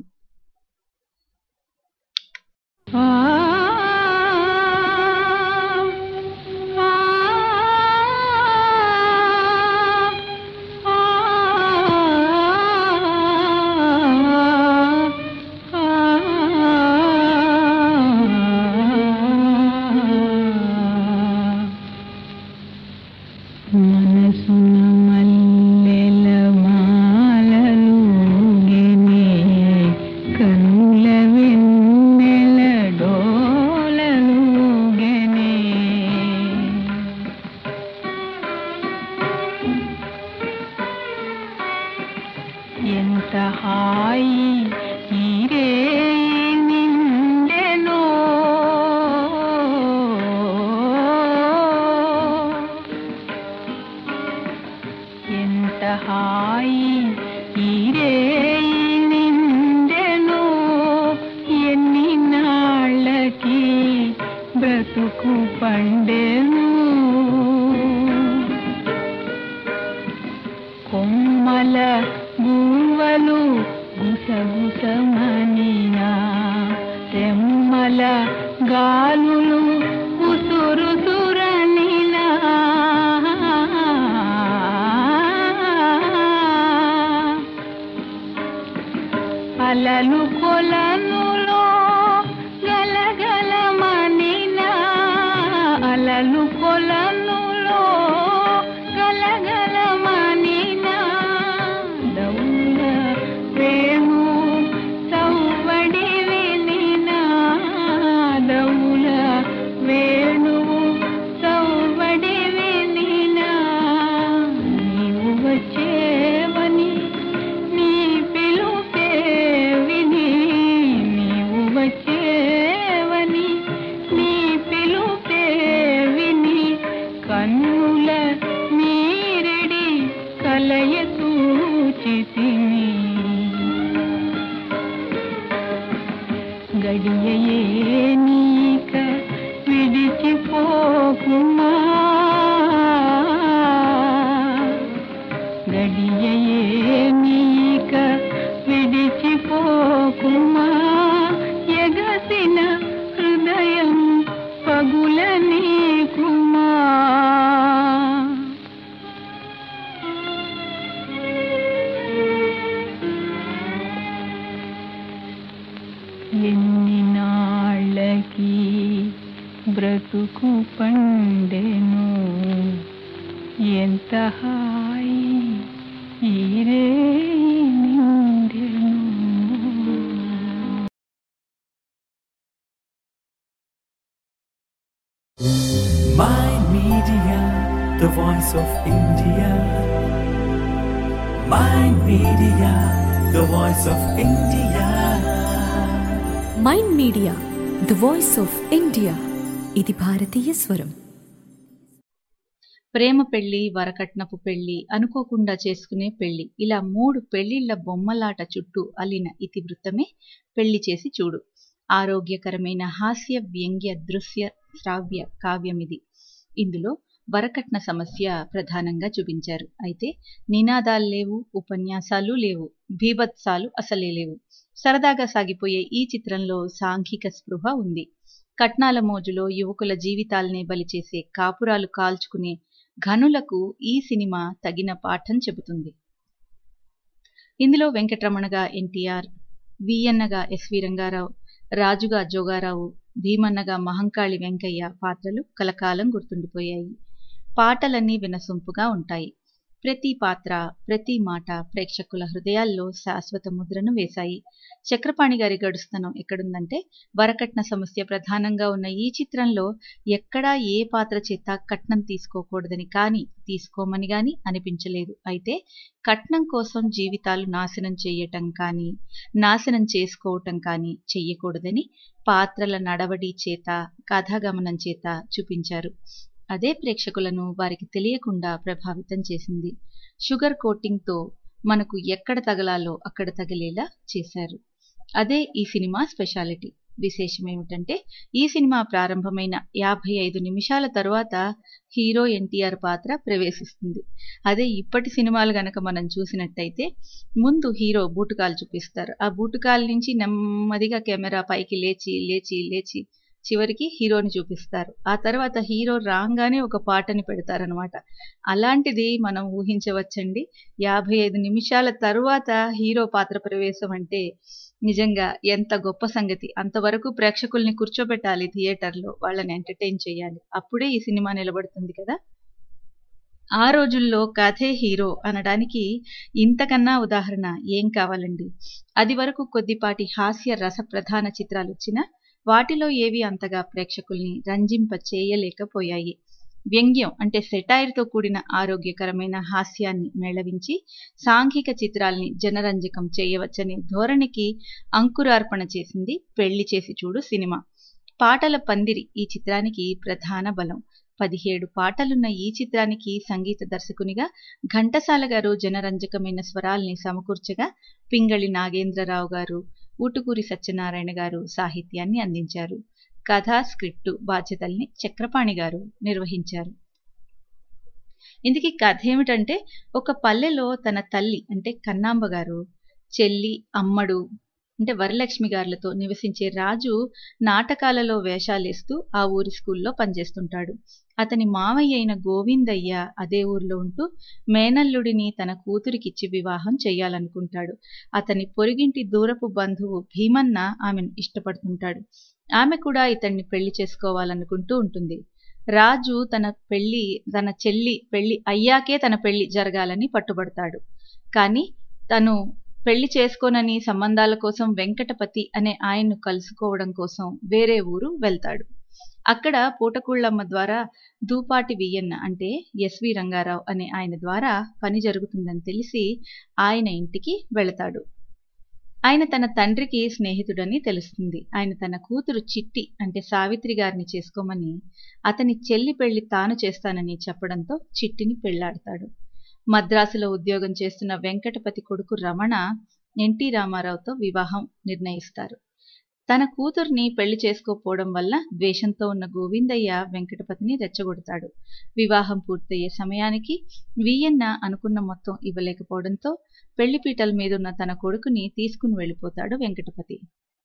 Speaker 2: మనసున మల్లెల మాలలు గినే కన్నుల వెన్నెల డోలలు గెనే ఎంత హాయి ఈరే నిండెనో ఎంత హాయి ఈరే నిండెనో ఎన్ని నాళ్ళకి బ్రతుకు పండెను కొమ్మల గువ్వలు గుసగుసమనినా తెమ్మల గాలులు ఉసురుసురనినా అలలు కొలనులో గలగలమనినా అలలు కొలనులో గలగలమనినా దౌల వేణు సౌవడి వినినా దౌల వేణు సౌవడి వినినా నీవు వచ్చేవని నీ పిలుపే విని నీవు వచ్చేవని నీ పిలుపే విని కన్నుల మీరెడి కలయ సూచితిని గడియయే నీక విడిచిపోకుమా గడియయే నీక విడిచిపోకుమా ఎగసిన హృదయం పగుల నీకుమా ఎన్ని నాళ్ళకి బ్రతుకు పండెను ఎంత హాయి ఈరే నిండెను
Speaker 3: My Media, the voice of India. My Media, the voice of India.
Speaker 4: Mind media the voice of India ఇది భారతీయ స్వరం
Speaker 7: ప్రేమ పెళ్లి వరకట్నపు పెళ్లి అనుకోకుండా చేసుకునే పెళ్లి ఇలా మూడు పెళ్లిళ్ల బొమ్మలాట చుట్టూ అల్లిన ఇతివృత్తమే పెళ్లి చేసి చూడు ఆరోగ్యకరమైన హాస్య వ్యంగ్య దృశ్య శ్రావ్య కావ్యమిది ఇందులో వరకట్న సమస్య ప్రధానంగా చూపించారు అయితే నినాదాలు లేవు ఉపన్యాసాలు లేవు భీభత్సాలు అసలే లేవు సరదాగా సాగిపోయే ఈ చిత్రంలో సాంఘిక స్పృహ ఉంది కట్నాల మోజులో యువకుల జీవితాల్నే బలిచేసే కాపురాలు కాల్చుకునే ఘనులకు ఈ సినిమా తగిన పాఠం చెబుతుంది ఇందులో వెంకటరమణగా ఎన్టీఆర్ విఎన్నగా ఎస్వి రంగారావు రాజుగా జోగారావు భీమన్నగా మహంకాళి వెంకయ్య పాత్రలు కలకాలం గుర్తుండిపోయాయి పాటలన్నీ వినసొంపుగా ఉంటాయి ప్రతి పాత్ర ప్రతి మాట ప్రేక్షకుల హృదయాల్లో శాశ్వత ముద్రను వేశాయి చక్రపాణి గారి గడుస్తనం ఎక్కడుందంటే వరకట్న సమస్య ప్రధానంగా ఉన్న ఈ చిత్రంలో ఎక్కడా ఏ పాత్ర చేత కట్నం తీసుకోకూడదని కానీ తీసుకోమని గాని అనిపించలేదు అయితే కట్నం కోసం జీవితాలు నాశనం చేయటం కానీ నాశనం చేసుకోవటం కానీ చెయ్యకూడదని పాత్రల నడవడి చేత కథాగమనం చేత చూపించారు అదే ప్రేక్షకులను వారికి తెలియకుండా ప్రభావితం చేసింది షుగర్ కోటింగ్తో మనకు ఎక్కడ తగలాలో అక్కడ తగిలేలా చేశారు అదే ఈ సినిమా స్పెషాలిటీ విశేషం ఏమిటంటే ఈ సినిమా ప్రారంభమైన యాభై ఐదు నిమిషాల తరువాత హీరో ఎన్టీఆర్ పాత్ర ప్రవేశిస్తుంది అదే ఇప్పటి సినిమాలు గనక మనం చూసినట్టయితే ముందు హీరో బూటకాలు చూపిస్తారు ఆ బూటకాల నుంచి నెమ్మదిగా కెమెరా పైకి లేచి లేచి లేచి చివరికి హీరోని చూపిస్తారు ఆ తర్వాత హీరో రాగానే ఒక పాటని పెడతారనమాట అలాంటిది మనం ఊహించవచ్చండి యాభై ఐదు నిమిషాల తరువాత హీరో పాత్ర ప్రవేశం అంటే నిజంగా ఎంత గొప్ప సంగతి అంతవరకు ప్రేక్షకుల్ని కూర్చోబెట్టాలి థియేటర్లో వాళ్ళని ఎంటర్టైన్ చేయాలి అప్పుడే ఈ సినిమా నిలబడుతుంది కదా ఆ రోజుల్లో కథే హీరో అనడానికి ఇంతకన్నా ఉదాహరణ ఏం కావాలండి అది వరకు కొద్దిపాటి హాస్య రస ప్రధాన చిత్రాలు వచ్చినా వాటిలో ఏవి అంతగా ప్రేక్షకుల్ని రంజింప చేయలేకపోయాయి వ్యంగ్యం అంటే సెటైర్తో కూడిన ఆరోగ్యకరమైన హాస్యాన్ని మేళవించి సాంఘిక చిత్రాల్ని జనరంజకం చేయవచ్చనే ధోరణికి అంకురార్పణ చేసింది పెళ్లి చేసి చూడు సినిమా పాటల పందిరి ఈ చిత్రానికి ప్రధాన బలం పదిహేడు పాటలున్న ఈ చిత్రానికి సంగీత దర్శకునిగా ఘంటసాల గారు జనరంజకమైన స్వరాల్ని సమకూర్చగా పింగళి నాగేంద్రరావు గారు ఊటుకూరి సత్యనారాయణ గారు సాహిత్యాన్ని అందించారు కథ స్క్రిప్టు బాధ్యతల్ని చక్రపాణి గారు నిర్వహించారు ఇందుకీ కథ ఏమిటంటే ఒక పల్లెలో తన తల్లి అంటే కన్నాంబ గారు చెల్లి అమ్మడు అంటే వరలక్ష్మి గారులతో నివసించే రాజు నాటకాలలో వేషాలేస్తూ ఆ ఊరి స్కూల్లో పనిచేస్తుంటాడు అతని మావయ్య అయిన గోవిందయ్య అదే ఊర్లో ఉంటూ మేనల్లుడిని తన కూతురికిచ్చి వివాహం చెయ్యాలనుకుంటాడు అతని పొరిగింటి దూరపు బంధువు భీమన్న ఆమెను ఇష్టపడుతుంటాడు ఆమె కూడా ఇతన్ని పెళ్లి చేసుకోవాలనుకుంటూ ఉంటుంది రాజు తన పెళ్లి తన చెల్లి పెళ్లి అయ్యాకే తన పెళ్లి జరగాలని పట్టుబడతాడు కానీ తను పెళ్లి చేసుకోనని సంబంధాల కోసం వెంకటపతి అనే ఆయన్ను కలుసుకోవడం కోసం వేరే ఊరు వెళ్తాడు అక్కడ పూటకూళ్ళమ్మ ద్వారా దూపాటి వియ్యన్న అంటే ఎస్వి రంగారావు అనే ఆయన ద్వారా పని జరుగుతుందని తెలిసి ఆయన ఇంటికి వెళతాడు ఆయన తన తండ్రికి స్నేహితుడని తెలుస్తుంది ఆయన తన కూతురు చిట్టి అంటే సావిత్రి గారిని చేసుకోమని అతని చెల్లి పెళ్లి తాను చేస్తానని చెప్పడంతో చిట్టిని పెళ్లాడతాడు మద్రాసులో ఉద్యోగం చేస్తున్న వెంకటపతి కొడుకు రమణ ఎన్టీ రామారావుతో వివాహం నిర్ణయిస్తారు తన కూతుర్ని పెళ్లి చేసుకోపోవడం వల్ల ద్వేషంతో ఉన్న గోవిందయ్య వెంకటపతిని రెచ్చగొడతాడు వివాహం పూర్తయ్యే సమయానికి వీయన్న అనుకున్న మొత్తం ఇవ్వలేకపోవడంతో పెళ్లిపీటల మీదున్న తన కొడుకుని తీసుకుని వెళ్ళిపోతాడు వెంకటపతి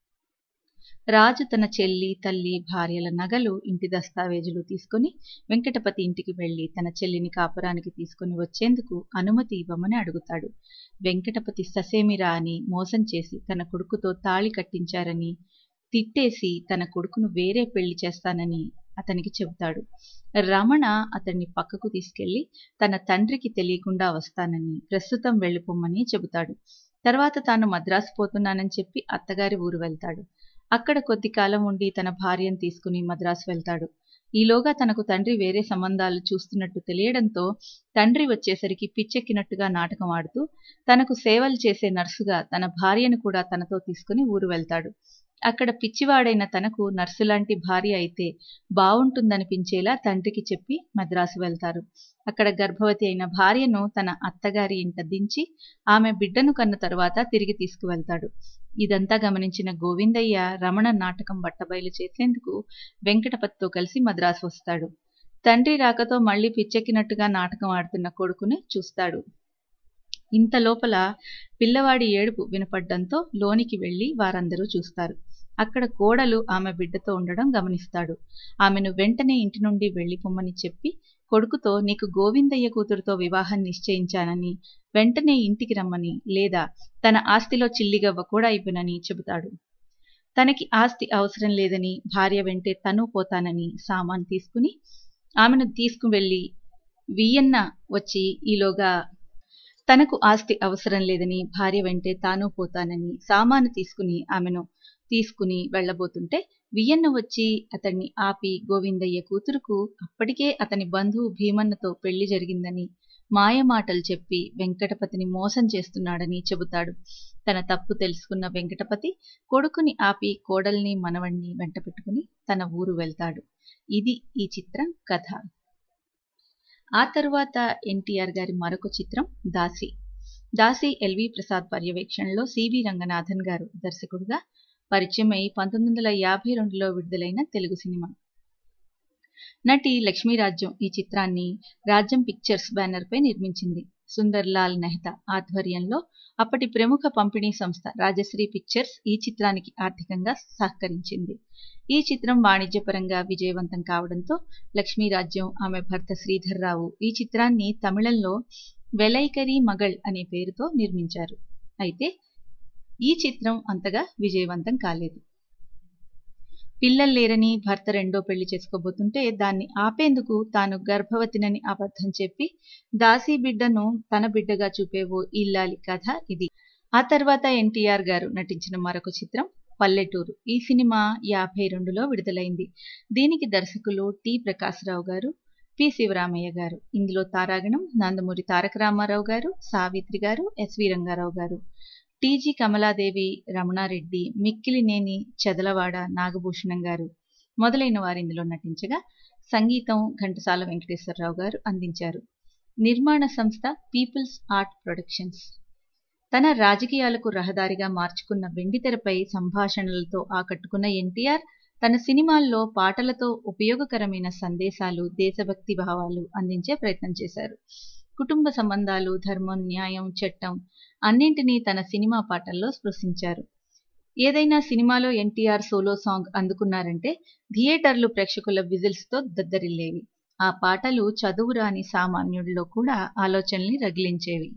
Speaker 7: రాజు తన చెల్లి తల్లి భార్యల నగలు ఇంటి దస్తావేజులు తీసుకుని వెంకటపతి ఇంటికి వెళ్లి తన చెల్లిని కాపురానికి తీసుకుని వచ్చేందుకు అనుమతి ఇవ్వమని అడుగుతాడు వెంకటపతి ససేమిరా అని మోసం చేసి తన కొడుకుతో తాళి కట్టించారని తిట్టేసి తన కొడుకును వేరే పెళ్లి చేస్తానని అతనికి చెబుతాడు రమణ అతన్ని పక్కకు తీసుకెళ్లి తన తండ్రికి తెలియకుండా వస్తానని ప్రస్తుతం వెళ్ళిపోమ్మని చెబుతాడు తర్వాత తాను మద్రాసు పోతున్నానని చెప్పి అత్తగారి ఊరు వెళ్తాడు అక్కడ కొద్ది కాలం ఉండి తన భార్యను తీసుకుని మద్రాసు వెళ్తాడు ఈలోగా తనకు తండ్రి వేరే సంబంధాలు చూస్తున్నట్టు తెలియడంతో తండ్రి వచ్చేసరికి పిచ్చెక్కినట్టుగా నాటకం ఆడుతూ తనకు సేవలు చేసే నర్సుగా తన భార్యను కూడా తనతో తీసుకుని ఊరు వెళ్తాడు అక్కడ పిచ్చివాడైన తనకు నర్సులాంటి భార్య అయితే బావుంటుందనిపించేలా తండ్రికి చెప్పి మద్రాసు వెళ్తారు అక్కడ గర్భవతి అయిన భార్యను తన అత్తగారి ఇంట దించి ఆమె బిడ్డను కన్న తరువాత తిరిగి తీసుకువెళ్తాడు ఇదంతా గమనించిన గోవిందయ్య రమణ నాటకం బట్టబయలు చేసేందుకు వెంకటపతితో కలిసి మద్రాసు వస్తాడు తండ్రి రాకతో మళ్లీ పిచ్చెక్కినట్టుగా నాటకం ఆడుతున్న కొడుకుని చూస్తాడు ఇంత లోపల పిల్లవాడి ఏడుపు వినపడ్డంతో లోనికి వెళ్లి వారందరూ చూస్తారు అక్కడ కోడలు ఆమె బిడ్డతో ఉండడం గమనిస్తాడు ఆమెను వెంటనే ఇంటి నుండి వెళ్లిపోమ్మని చెప్పి కొడుకుతో నీకు గోవిందయ్య కూతురుతో వివాహం నిశ్చయించానని వెంటనే ఇంటికి రమ్మని లేదా తన ఆస్తిలో చిల్లిగవ్వ కూడా ఇవ్వనని చెబుతాడు తనకి ఆస్తి అవసరం లేదని భార్య వెంటే తను పోతానని సామాన్ తీసుకుని ఆమెను తీసుకువెళ్ళి వియన్న వచ్చి ఈలోగా తనకు ఆస్తి అవసరం లేదని భార్య వెంటే తాను పోతానని సామాను తీసుకుని ఆమెను తీసుకుని వెళ్ళబోతుంటే వియన్న వచ్చి అతన్ని ఆపి గోవిందయ్య కూతురుకు అప్పటికే అతని బంధువు భీమన్నతో పెళ్లి జరిగిందని మాయమాటలు చెప్పి వెంకటపతిని మోసం చేస్తున్నాడని చెబుతాడు తన తప్పు తెలుసుకున్న వెంకటపతి కొడుకుని ఆపి కోడల్ని మనవణ్ణి వెంట పెట్టుకుని తన ఊరు వెళ్తాడు ఇది ఈ చిత్రం కథ ఆ తరువాత ఎన్టీఆర్ గారి మరొక చిత్రం దాసి దాసి ఎల్వి ప్రసాద్ పర్యవేక్షణలో సివి రంగనాథన్ గారు దర్శకుడుగా పరిచయమై పంతొమ్మిది వందల యాభై రెండులో విడుదలైన తెలుగు సినిమా నటి లక్ష్మీరాజ్యం ఈ చిత్రాన్ని రాజ్యం పిక్చర్స్ బ్యానర్పై నిర్మించింది సుందర్ లాల్ నెహ్తా ఆధ్వర్యంలో అప్పటి ప్రముఖ పంపిణీ సంస్థ రాజశ్రీ పిక్చర్స్ ఈ చిత్రానికి ఆర్థికంగా సహకరించింది ఈ చిత్రం వాణిజ్యపరంగా విజయవంతం కావడంతో లక్ష్మీరాజ్యం ఆమె భర్త శ్రీధర్ రావు ఈ చిత్రాన్ని తమిళంలో వెలైకరి మగళ్ అనే పేరుతో నిర్మించారు అయితే ఈ చిత్రం అంతగా విజయవంతం కాలేదు పిల్లలు లేరని భర్త రెండో పెళ్లి చేసుకోబోతుంటే దాన్ని ఆపేందుకు తాను గర్భవతినని అబద్ధం చెప్పి దాసి బిడ్డను తన బిడ్డగా చూపే ఓ ఇల్లాలి కథ ఇది ఆ తర్వాత ఎన్టీఆర్ గారు నటించిన మరొక చిత్రం పల్లెటూరు ఈ సినిమా యాభై రెండులో విడుదలైంది దీనికి దర్శకులు టి ప్రకాశరావు గారు పి శివరామయ్య గారు ఇందులో తారాగణం నందమూరి తారక రామారావు గారు సావిత్రి గారు ఎస్వి రంగారావు గారు టీజీ కమలాదేవి రమణారెడ్డి మిక్కిలినేని చెదలవాడ నాగభూషణం గారు మొదలైన వారు ఇందులో నటించగా సంగీతం ఘంటసాల వెంకటేశ్వరరావు గారు అందించారు నిర్మాణ సంస్థ పీపుల్స్ ఆర్ట్ ప్రొడక్షన్స్ తన రాజకీయాలకు రహదారిగా మార్చుకున్న వెండితెరపై సంభాషణలతో ఆకట్టుకున్న ఎన్టీఆర్ తన సినిమాల్లో పాటలతో ఉపయోగకరమైన సందేశాలు దేశభక్తి భావాలు అందించే ప్రయత్నం చేశారు కుటుంబ సంబంధాలు ధర్మం న్యాయం చట్టం అన్నింటినీ తన సినిమా పాటల్లో స్పృశించారు ఏదైనా సినిమాలో ఎన్టీఆర్ సోలో సాంగ్ అందుకున్నారంటే థియేటర్లు ప్రేక్షకుల విజిల్స్తో దద్దరిల్లేవి ఆ పాటలు చదువురాని సామాన్యుడిలో కూడా ఆలోచనల్ని రగిలించేవి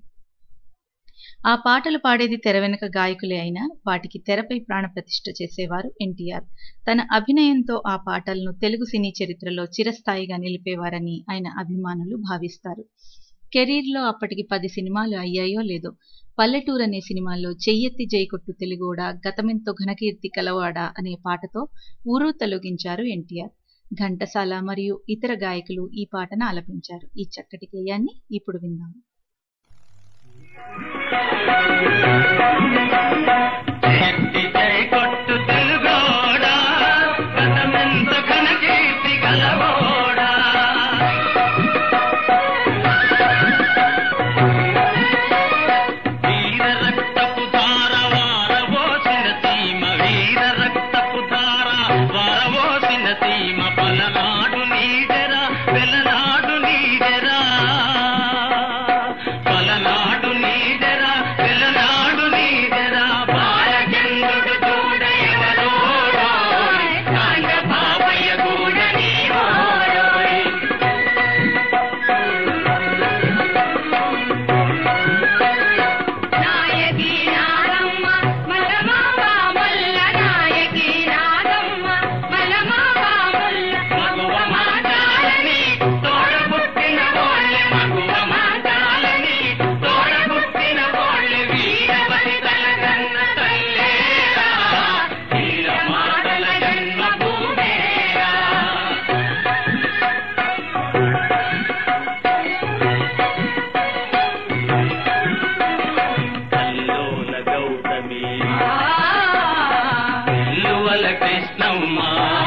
Speaker 7: ఆ పాటలు పాడేది తెర వెనుక గాయకులే అయినా వాటికి తెరపై ప్రాణప్రతిష్ఠ చేసేవారు ఎన్టీఆర్ తన అభినయంతో ఆ పాటలను తెలుగు సినీ చరిత్రలో చిరస్థాయిగా నిలిపేవారని ఆయన అభిమానులు భావిస్తారు కెరీర్లో అప్పటికి పది సినిమాలు అయ్యాయో లేదో పల్లెటూరు అనే సినిమాలో చెయ్యెత్తి జైకొట్టు తెలుగోడ గతమెంతో ఘనకీర్తి కలవాడ అనే పాటతో ఊరు తొలగించారు ఎన్టీఆర్ ఘంటసాల మరియు ఇతర గాయకులు ఈ పాటను ఆలపించారు ఈ చక్కటి గేయాన్ని ఇప్పుడు విందాం
Speaker 8: కొట్టు తెలుగోడా గతమెంత ఘనకీర్తి కలవోడా వీర రక్తపు ధార వారవోసిన సీమ వీర రక్తపు ధార వారవోసిన సీమ పలనాడు నీడెరా వెలనాడు నీడెరా పలనాడు నీడెరా వెలనాడు నీడెరా బాలచంద్రుడు చూడ ఎవరోడోయ్ కాండ బాబయ్య కూడా నీవోడోయ్
Speaker 9: నాయకి నాగమ్మ మలమా బామల్ల నాయకి నాగమ్మ మలమా బామల్ల
Speaker 8: మగువ మాటాలని తోడబుట్టిన వాళ్ళే మగువ మాటాలని తోడబుట్టిన వాళ్ళే వీరవరి తలగన్న తల్లేరా వీర మాటల జన్మ భూమేరా కల్లోల గౌతమి కల్లువల కృష్ణమ్మ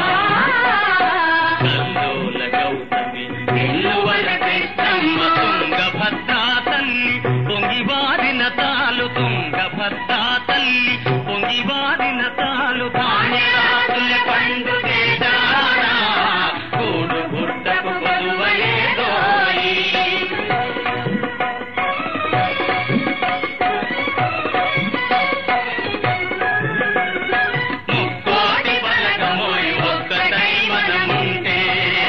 Speaker 8: కల్లోల గౌతమి కల్లువల కృష్ణమ్మ తుంగభద్రా తల్లి పొంగివారిన తాలు తుంగభద్రా తల్లి పొంగివారిన తాలు ధాన్యరాజుల పండు తేజారా కూడు గుడ్డకు కొలువలేదోయి ముక్కోటి బలగమోయ్ ఒక్కటై మనముంటే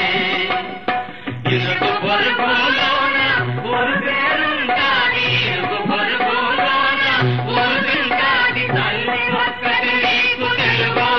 Speaker 8: ఇరుగు పొరుగులోన ఊరు పేరుంటాది ఇరుగు పొరుగులోన ఊరు తింటాది తల్లి ఒక్కటి నీకు తెలుగోడా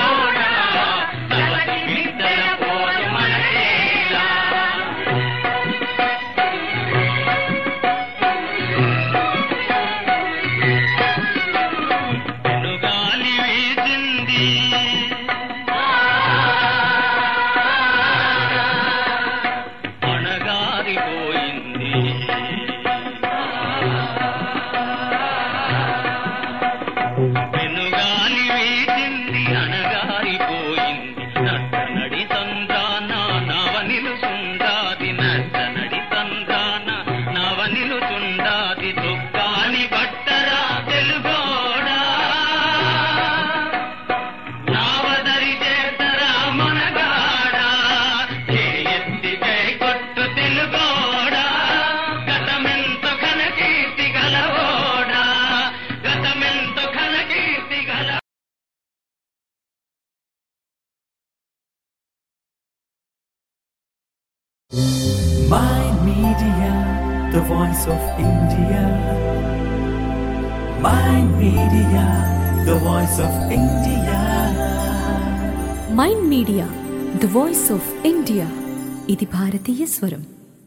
Speaker 3: Media, the voice of India. Mind Media, the voice of India.
Speaker 4: Mind media the voice of India ఇది భారతీయ స్వరం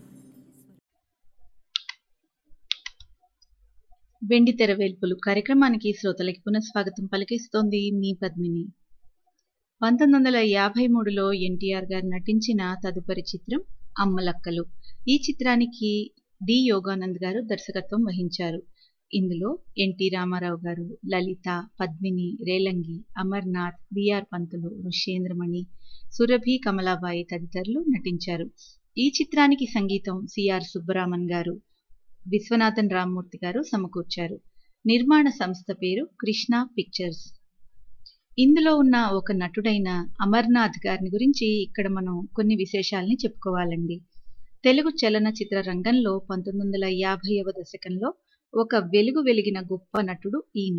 Speaker 7: వెండి తెర వేల్పులు కార్యక్రమానికి శ్రోతలకి పునఃస్వాగతం పలికిస్తోంది మీ పద్మిని పంతొమ్మిది వందల యాభై మూడులో ఎన్టీఆర్ గారు నటించిన తదుపరి చిత్రం అమ్మలక్కలు ఈ చిత్రానికి డి యోగానంద్ గారు దర్శకత్వం వహించారు ఇందులో ఎన్టీ రామారావు గారు లలిత పద్మిని రేలంగి అమర్నాథ్ బిఆర్ పంతులు ఋష్యేంద్రమణి సురభి కమలాబాయి తదితరులు నటించారు ఈ చిత్రానికి సంగీతం సిఆర్ సుబ్బరామన్ గారు విశ్వనాథన్ రామ్మూర్తి గారు సమకూర్చారు నిర్మాణ సంస్థ పేరు కృష్ణ పిక్చర్స్ ఇందులో ఉన్న ఒక నటుడైన అమర్నాథ్ గారిని గురించి ఇక్కడ మనం కొన్ని విశేషాలని చెప్పుకోవాలండి తెలుగు చలనచిత్ర రంగంలో పంతొమ్మిది వందల యాభైవ దశకంలో ఒక వెలుగు వెలిగిన గొప్ప నటుడు ఈయన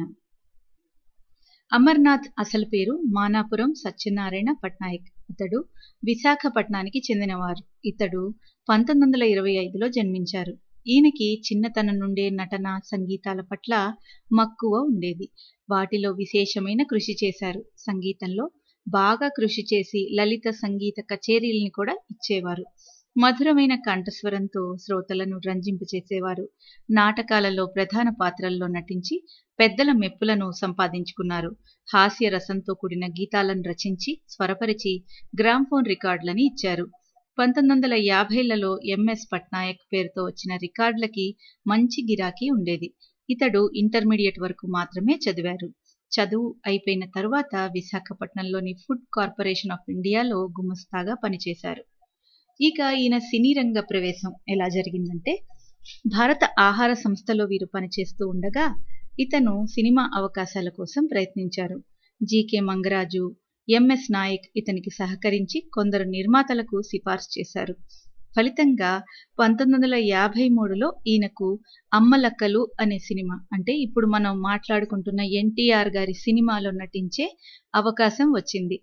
Speaker 7: అమర్నాథ్ అసలు పేరు మానాపురం సత్యనారాయణ పట్నాయక్ ఇతడు విశాఖపట్నానికి చెందినవారు ఇతడు పంతొమ్మిది వందల ఇరవై ఐదులో జన్మించారు ఈయనకి చిన్నతనం నుండే నటన సంగీతాల పట్ల మక్కువ ఉండేది వాటిలో విశేషమైన కృషి చేశారు సంగీతంలో బాగా కృషి చేసి లలిత సంగీత కచేరీల్ని కూడా ఇచ్చేవారు మధురమైన కంఠస్వరంతో శ్రోతలను రంజింపచేసేవారు నాటకాలలో ప్రధాన పాత్రల్లో నటించి పెద్దల మెప్పులను సంపాదించుకున్నారు హాస్య రసంతో కూడిన గీతాలను రచించి స్వరపరిచి గ్రామ్ఫోన్ రికార్డులని ఇచ్చారు పంతొమ్మిది వందల యాభైలలో ఎంఎస్ పట్నాయక్ పేరుతో వచ్చిన రికార్డులకి మంచి గిరాకీ ఉండేది ఇతడు ఇంటర్మీడియట్ వరకు మాత్రమే చదివారు చదువు అయిపోయిన తరువాత విశాఖపట్నంలోని ఫుడ్ కార్పొరేషన్ ఆఫ్ ఇండియాలో గుమస్తాగా పనిచేశారు ఇక ఈయన సినీ రంగ ప్రవేశం ఎలా జరిగిందంటే భారత ఆహార సంస్థలో వీరు పనిచేస్తూ ఉండగా ఇతను సినిమా అవకాశాల కోసం ప్రయత్నించారు జీకే మంగరాజు ఎంఎస్ నాయక్ ఇతనికి సహకరించి కొందరు నిర్మాతలకు సిఫార్సు చేశారు ఫలితంగా పంతొమ్మిది వందల యాభై మూడులో ఈయనకు అమ్మలక్కలు అనే సినిమా అంటే ఇప్పుడు మనం మాట్లాడుకుంటున్న ఎన్టీఆర్ గారి సినిమాలో నటించే అవకాశం వచ్చింది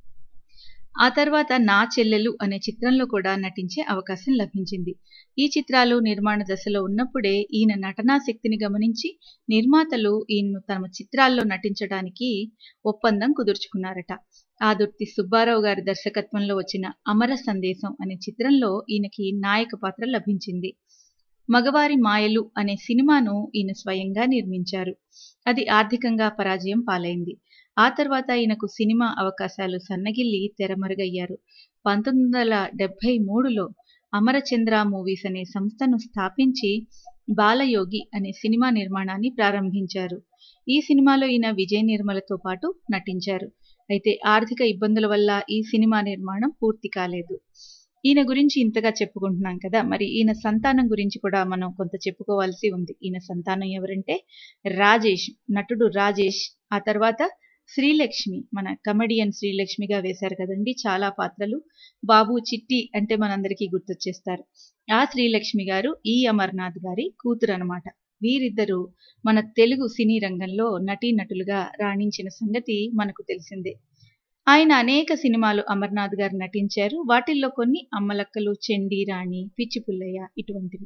Speaker 7: ఆ తర్వాత నా చెల్లెలు అనే చిత్రంలో కూడా నటించే అవకాశం లభించింది ఈ చిత్రాలు నిర్మాణ దశలో ఉన్నప్పుడే ఈయన నటనా శక్తిని గమనించి నిర్మాతలు ఈయన్ను తమ చిత్రాల్లో నటించడానికి ఒప్పందం కుదుర్చుకున్నారట ఆదుర్తి సుబ్బారావు గారి దర్శకత్వంలో వచ్చిన అమర సందేశం అనే చిత్రంలో ఈయనకి నాయక పాత్ర లభించింది మగవారి మాయలు అనే సినిమాను ఈయన స్వయంగా నిర్మించారు అది ఆర్థికంగా పరాజయం పాలైంది ఆ తర్వాత ఈయనకు సినిమా అవకాశాలు సన్నగిల్లి తెరమరుగయ్యారు పంతొమ్మిది వందల డెబ్బై మూడులో అమరచంద్ర మూవీస్ అనే సంస్థను స్థాపించి బాలయోగి అనే సినిమా నిర్మాణాన్ని ప్రారంభించారు ఈ సినిమాలో ఈయన విజయ నిర్మలతో పాటు నటించారు అయితే ఆర్థిక ఇబ్బందుల వల్ల ఈ సినిమా నిర్మాణం పూర్తి కాలేదు ఈయన గురించి ఇంతగా చెప్పుకుంటున్నాం కదా మరి ఈయన సంతానం గురించి కూడా మనం కొంత చెప్పుకోవాల్సి ఉంది ఈయన సంతానం ఎవరంటే రాజేష్ నటుడు రాజేష్ ఆ తర్వాత శ్రీలక్ష్మి మన కమెడియన్ శ్రీలక్ష్మిగా వేశారు కదండి చాలా పాత్రలు బాబు చిట్టి అంటే మనందరికీ గుర్తొచ్చేస్తారు ఆ శ్రీలక్ష్మి గారు ఈ అమర్నాథ్ గారి కూతురు అనమాట వీరిద్దరూ మన తెలుగు సినీ రంగంలో నటీనటులుగా రాణించిన సంగతి మనకు తెలిసిందే ఆయన అనేక సినిమాలు అమర్నాథ్ గారు నటించారు వాటిల్లో కొన్ని అమ్మలక్కలు చెండి రాణి పిచ్చి పుల్లయ్య ఇటువంటివి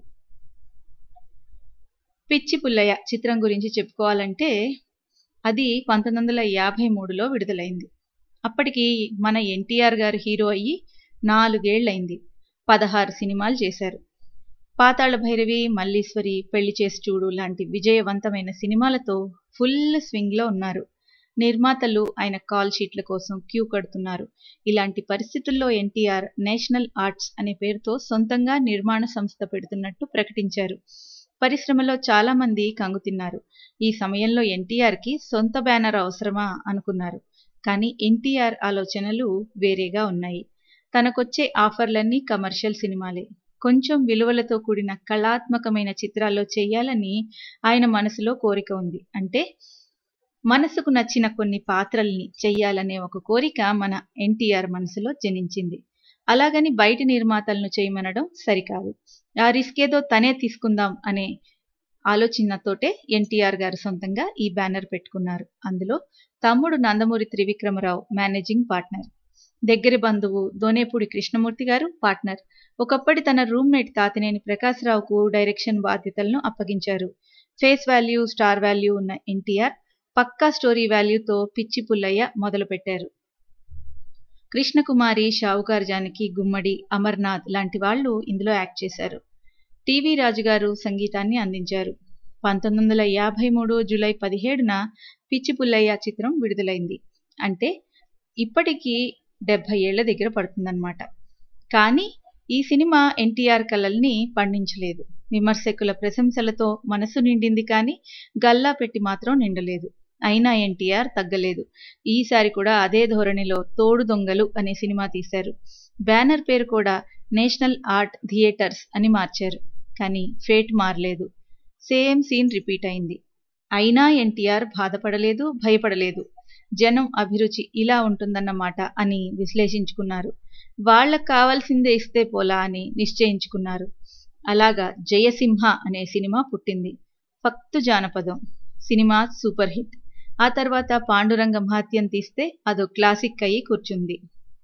Speaker 7: పిచ్చి పుల్లయ్య చిత్రం గురించి చెప్పుకోవాలంటే అది పంతొమ్మిది వందల యాభై మూడులో విడుదలైంది అప్పటికి మన ఎన్టీఆర్ గారు హీరో అయ్యి నాలుగేళ్లైంది పదహారు సినిమాలు చేశారు పాతాళ భైరవి మల్లీశ్వరి పెళ్లి చేసి చూడు లాంటి విజయవంతమైన సినిమాలతో ఫుల్ స్వింగ్లో ఉన్నారు నిర్మాతలు ఆయన కాల్ షీట్ల కోసం క్యూ కడుతున్నారు ఇలాంటి పరిస్థితుల్లో ఎన్టీఆర్ నేషనల్ ఆర్ట్స్ అనే పేరుతో సొంతంగా నిర్మాణ సంస్థ పెడుతున్నట్టు ప్రకటించారు పరిశ్రమలో చాలా మంది కంగుతిన్నారు ఈ సమయంలో ఎన్టీఆర్కి సొంత బ్యానర్ అవసరమా అనుకున్నారు కానీ ఎన్టీఆర్ ఆలోచనలు వేరేగా ఉన్నాయి తనకొచ్చే ఆఫర్లన్నీ కమర్షియల్ సినిమాలే కొంచెం విలువలతో కూడిన కళాత్మకమైన చిత్రాల్లో చేయాలని ఆయన మనసులో కోరిక ఉంది అంటే మనసుకు నచ్చిన కొన్ని పాత్రల్ని చెయ్యాలనే ఒక కోరిక మన ఎన్టీఆర్ మనసులో జనించింది అలాగని బయటి నిర్మాతలను చేయమనడం సరికాదు ఆ రిస్క్ ఏదో తనే తీసుకుందాం అనే ఆలోచనతోటే ఎన్టీఆర్ గారు సొంతంగా ఈ బ్యానర్ పెట్టుకున్నారు అందులో తమ్ముడు నందమూరి త్రివిక్రమరావు మేనేజింగ్ పార్ట్నర్ దగ్గరి బంధువు దోనేపూడి కృష్ణమూర్తి గారు పార్ట్నర్ ఒకప్పటి తన రూమ్మేట్ తాతినేని ప్రకాశ్రావుకు డైరెక్షన్ బాధ్యతలను అప్పగించారు ఫేస్ వాల్యూ స్టార్ వాల్యూ ఉన్న ఎన్టీఆర్ పక్కా స్టోరీ వాల్యూతో పిచ్చి పుల్లయ్య మొదలుపెట్టారు కృష్ణకుమారి షావుకార్ జానకి గుమ్మడి అమర్నాథ్ లాంటి వాళ్ళు ఇందులో యాక్ట్ చేశారు టీవీ రాజు గారు సంగీతాన్ని అందించారు పంతొమ్మిది వందల యాభై మూడు జూలై పదిహేడున పిచ్చి పుల్లయ్య చిత్రం విడుదలైంది అంటే ఇప్పటికీ డెబ్భై ఏళ్ల దగ్గర పడుతుందన్నమాట కానీ ఈ సినిమా ఎన్టీఆర్ కలల్ని పండించలేదు విమర్శకుల ప్రశంసలతో మనసు నిండింది కానీ గల్లా పెట్టి మాత్రం నిండలేదు అయినా ఎన్టీఆర్ తగ్గలేదు ఈసారి కూడా అదే ధోరణిలో తోడు దొంగలు అనే సినిమా తీశారు బ్యానర్ పేరు కూడా నేషనల్ ఆర్ట్ థియేటర్స్ అని మార్చారు కానీ ఫేట్ మారలేదు సేమ్ సీన్ రిపీట్ అయింది అయినా ఎన్టీఆర్ బాధపడలేదు భయపడలేదు జనం అభిరుచి ఇలా ఉంటుందన్నమాట అని విశ్లేషించుకున్నారు వాళ్లకు కావాల్సిందే ఇస్తే పోలా అని నిశ్చయించుకున్నారు అలాగా జయసింహ అనే సినిమా పుట్టింది ఫక్తు జానపదం సినిమా సూపర్ హిట్ ఆ తర్వాత పాండురంగ మహాత్యం తీస్తే అదో క్లాసిక్ అయ్యి కూర్చుంది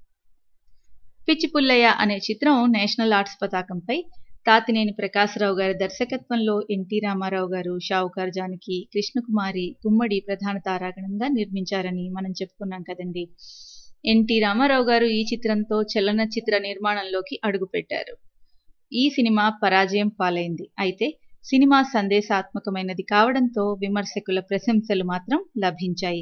Speaker 7: పిచ్చి పుల్లయ్య అనే చిత్రం నేషనల్ ఆర్ట్స్ పతాకంపై తాతినేని ప్రకాశరావు గారి దర్శకత్వంలో ఎన్టీ రామారావు గారు షావుకార్ జానకి కృష్ణకుమారి గుమ్మడి ప్రధాన తారాగణంగా నిర్మించారని మనం చెప్పుకున్నాం కదండి ఎన్టీ రామారావు గారు ఈ చిత్రంతో చలనచిత్ర నిర్మాణంలోకి అడుగుపెట్టారు ఈ సినిమా పరాజయం పాలైంది అయితే సినిమా సందేశాత్మకమైనది కావడంతో విమర్శకుల ప్రశంసలు మాత్రం లభించాయి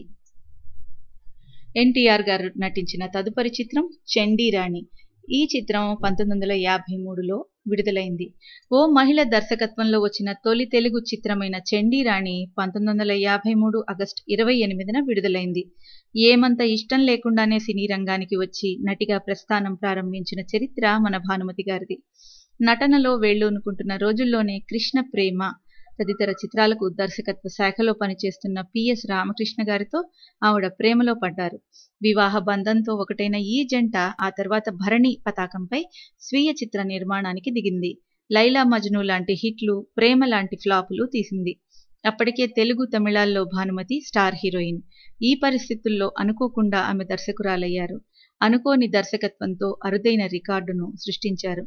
Speaker 7: ఎన్టీఆర్ గారు నటించిన తదుపరి చిత్రం చండీరాణి ఈ చిత్రం పంతొమ్మిది వందల యాభై మూడులో విడుదలైంది ఓ మహిళ దర్శకత్వంలో వచ్చిన తొలి తెలుగు చిత్రమైన చండీరాణి పంతొమ్మిది వందల యాభై మూడు ఆగస్టు ఇరవై ఎనిమిదిన విడుదలైంది ఏమంత ఇష్టం లేకుండానే సినీ రంగానికి వచ్చి నటిగా ప్రస్థానం ప్రారంభించిన చరిత్ర మన భానుమతి గారిది నటనలో వేళ్ళూనుకుంటున్న రోజుల్లోనే కృష్ణ ప్రేమ తదితర చిత్రాలకు దర్శకత్వ శాఖలో పనిచేస్తున్న పిఎస్ రామకృష్ణ గారితో ఆవిడ ప్రేమలో పడ్డారు వివాహ బంధంతో ఒకటైన ఈ జంట ఆ తర్వాత భరణి పతాకంపై స్వీయ చిత్ర నిర్మాణానికి దిగింది లైలా మజ్ను లాంటి హిట్లు ప్రేమ లాంటి ఫ్లాపులు తీసింది అప్పటికే తెలుగు తమిళాల్లో భానుమతి స్టార్ హీరోయిన్ ఈ పరిస్థితుల్లో అనుకోకుండా ఆమె దర్శకురాలయ్యారు అనుకోని దర్శకత్వంతో అరుదైన రికార్డును సృష్టించారు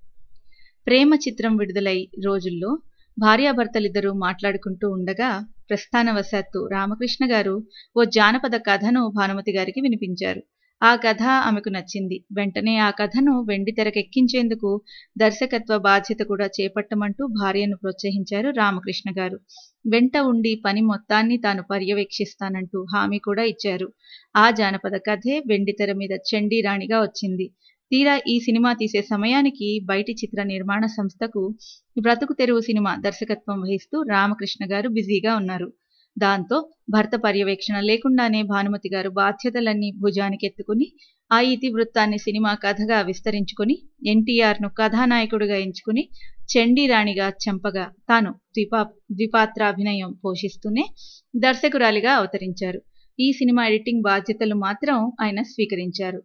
Speaker 7: ప్రేమ చిత్రం విడుదలై రోజుల్లో భార్యాభర్తలిద్దరూ మాట్లాడుకుంటూ ఉండగా ప్రస్థానవశాత్తు రామకృష్ణ గారు ఓ జానపద కథను భానుమతి గారికి వినిపించారు ఆ కథ ఆమెకు నచ్చింది వెంటనే ఆ కథను వెండి తెరకెక్కించేందుకు దర్శకత్వ బాధ్యత కూడా చేపట్టమంటూ భార్యను ప్రోత్సహించారు రామకృష్ణ గారు వెంట ఉండి పని మొత్తాన్ని తాను పర్యవేక్షిస్తానంటూ హామీ కూడా ఇచ్చారు ఆ జానపద కథే వెండి తెర మీద చండీరాణిగా వచ్చింది తీరా ఈ సినిమా తీసే సమయానికి బయటి చిత్ర నిర్మాణ సంస్థకు బ్రతుకు తెరువు సినిమా దర్శకత్వం వహిస్తూ రామకృష్ణ గారు బిజీగా ఉన్నారు దాంతో భర్త పర్యవేక్షణ లేకుండానే భానుమతి గారు బాధ్యతలన్నీ భుజానికెత్తుకుని ఆ ఇతివృత్తాన్ని సినిమా కథగా విస్తరించుకుని ఎన్టీఆర్ను కథానాయకుడిగా ఎంచుకుని చండీరాణిగా చంపగా తాను ద్విపా ద్విపాత్రాభినయం పోషిస్తూనే దర్శకురాలిగా అవతరించారు ఈ సినిమా ఎడిటింగ్ బాధ్యతలు మాత్రం ఆయన స్వీకరించారు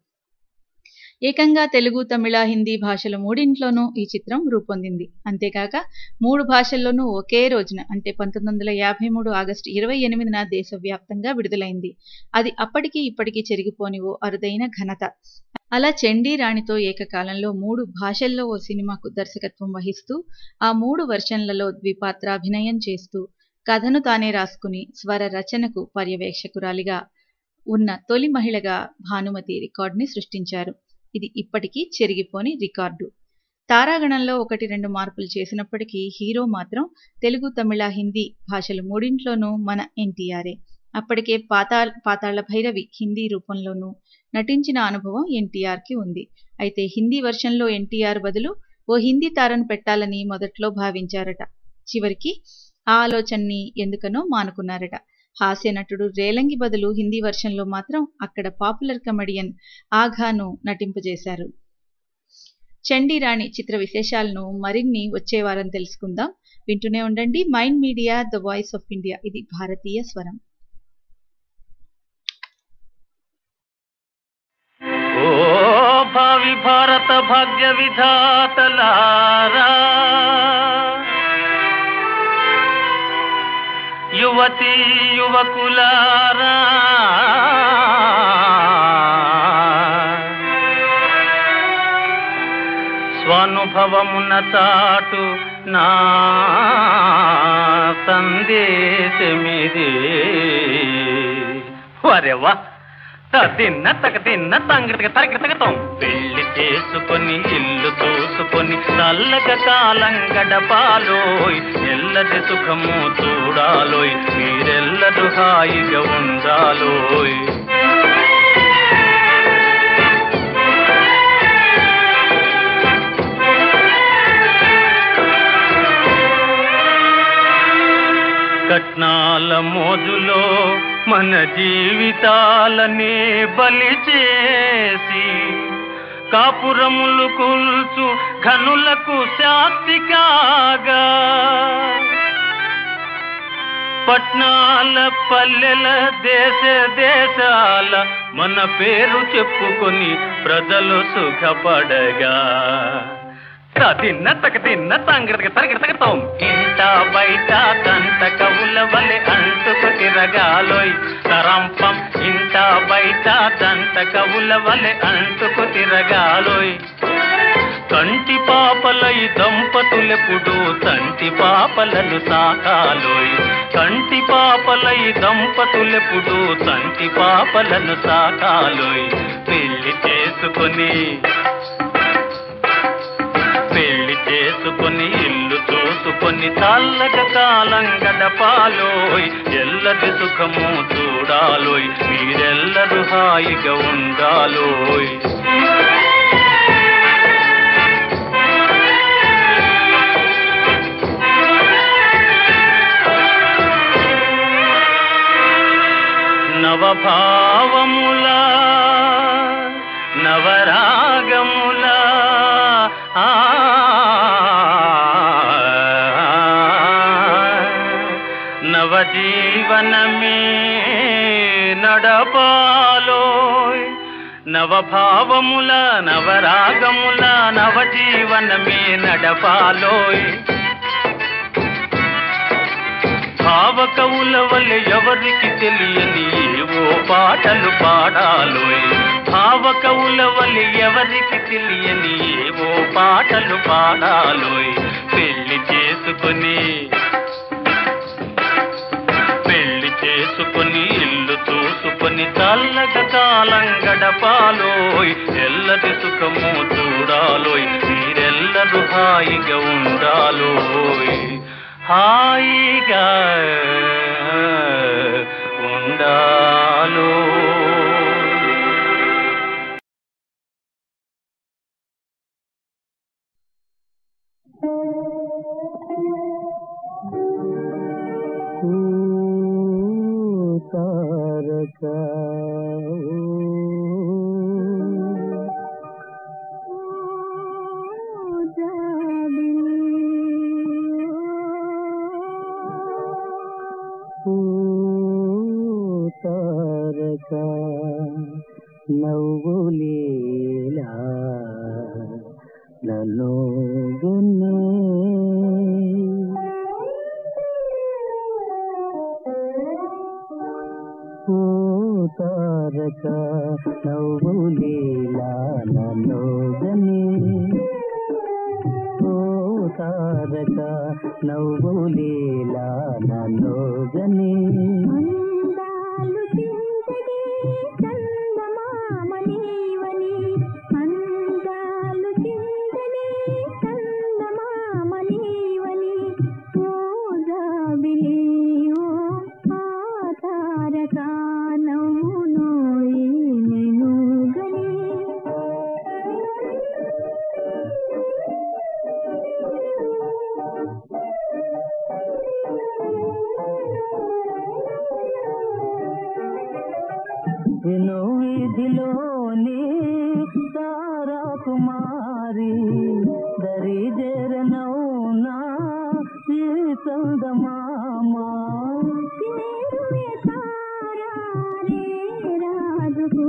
Speaker 7: ఏకంగా తెలుగు తమిళ హిందీ భాషల మూడింట్లోనూ ఈ చిత్రం రూపొందింది అంతేకాక మూడు భాషల్లోనూ ఒకే రోజున అంటే పంతొమ్మిది వందల యాభై మూడు ఆగస్టు ఇరవై ఎనిమిదిన దేశవ్యాప్తంగా విడుదలైంది అది అప్పటికీ ఇప్పటికీ చెరిగిపోని ఓ అరుదైన ఘనత అలా చండీ రాణితో ఏకకాలంలో మూడు భాషల్లో ఓ సినిమాకు దర్శకత్వం వహిస్తూ ఆ మూడు వర్షన్లలో ద్విపాత్రాభినయం చేస్తూ కథను తానే రాసుకుని స్వర రచనకు పర్యవేక్షకురాలిగా ఉన్న తొలి మహిళగా భానుమతి రికార్డుని సృష్టించారు ఇది ఇప్పటికీ చెరిగిపోని రికార్డు తారాగణంలో ఒకటి రెండు మార్పులు చేసినప్పటికీ హీరో మాత్రం తెలుగు తమిళ హిందీ భాషలు మూడింట్లోనూ మన ఎన్టీఆర్ఏ అప్పటికే పాతాళ పాతాళ భైరవి హిందీ రూపంలోనూ నటించిన అనుభవం ఎన్టీఆర్కి ఉంది అయితే హిందీ వర్షన్లో ఎన్టీఆర్ బదులు ఓ హిందీ తారను పెట్టాలని మొదట్లో భావించారట చివరికి ఆ ఆలోచనని ఎందుకనో మానుకున్నారట హాస్య నటుడు రేలంగి బదులు హిందీ వర్షన్లో మాత్రం అక్కడ పాపులర్ కమెడియన్ ఆఘాను నటింపజేశారు చండీరాణి చిత్ర విశేషాలను మరిన్ని వచ్చే వారం తెలుసుకుందాం వింటూనే ఉండండి mind media the voice of India ఇది భారతీయ స్వరం
Speaker 8: ఓ భావి భారత భాగ్య విధాతలారా యువతి యువకులారా అనుభవమున చాటు నా సందేశమిది వరెవా తిన్న తగ తిన్న తంగిటక తరగతగతం పెళ్లి చేసుకొని ఇల్లు చూసుకొని చల్లగా కాలం గడపాలోయ్ ఎల్లటి సుఖము చూడాలోయ్ మీరెల్లరూ హాయిగా ఉండాలోయ్ కట్నాల మోజులో మన జీవితాలనే బలి చేసి కాపురములు కూల్చు ఘనులకు శాస్తి కాగా పట్నాల పల్లెల దేశ దేశాల మన పేరు చెప్పుకొని ప్రజలు సుఖపడగా తిన్న తక తిన్న తంగిడక తరగడతగతాం ఇంట బయట తంట కవుల వలె అంటుకు తిరగాలోయ్ తరంపం ఇంట బయట తంట కవుల వలె అంటుకు తిరగాలోయ్ కంటి పాపలై దంపతులెప్పుడు తంటి పాపలను సాకాలోయ్ కంటి పాపలై దంపతులెప్పుడు తంటి పాపలను సాకాలోయ్ పెళ్లి చేసుకొని పెళ్లి చేసుకొని ఇల్లు చూసుకొని చల్లగా కాలం గడపాలోయ్ ఎల్లరి సుఖము చూడాలోయ్ మీరెల్లరూ హాయిగా ఉండాలోయ్ నవభావముల నవరాగముల ఆ నవజీవనమే నడపాలోయ్ నవభావముల నవరాగముల నవజీవనమే నడపాలోయ్ భావకవుల వల్ల ఎవరికి తెలియని ఏవో పాటలు పాడాలోయ్ భావకవుల వల్ల ఎవరికి తెలియని ఏవో పాటలు పాడాలోయ్ పెళ్లి చేసుకొని పెళ్లి చేసుకొని ఇల్లు చూసుకొని చల్లగా కాలం గడపాలోయ్ ఎల్లటి సుఖము చూడాలోయ్ మీరెల్లరూ హాయిగా ఉండాలోయ్ హాయిగా ఉండాలో
Speaker 2: తారక తారక నవ్వులేలా నన్ను గన్నే ఓ తారక నవ్వులేలా నన్ను గన్నే ఓ తారక నవ్వులేలా నన్ను గన్నే
Speaker 9: అందాలు చింతడి చందమామ నీవని అందాలు చింతడి చందమామ నీవని ఓ జాబిలి ఓ ఆ తారక నవ్వునోయి నేను గని
Speaker 2: విను వీధిలోని తారా కుమారి దరి జరనౌనా ఈ చందమామా
Speaker 9: చేరువే తారా రే రాజుకు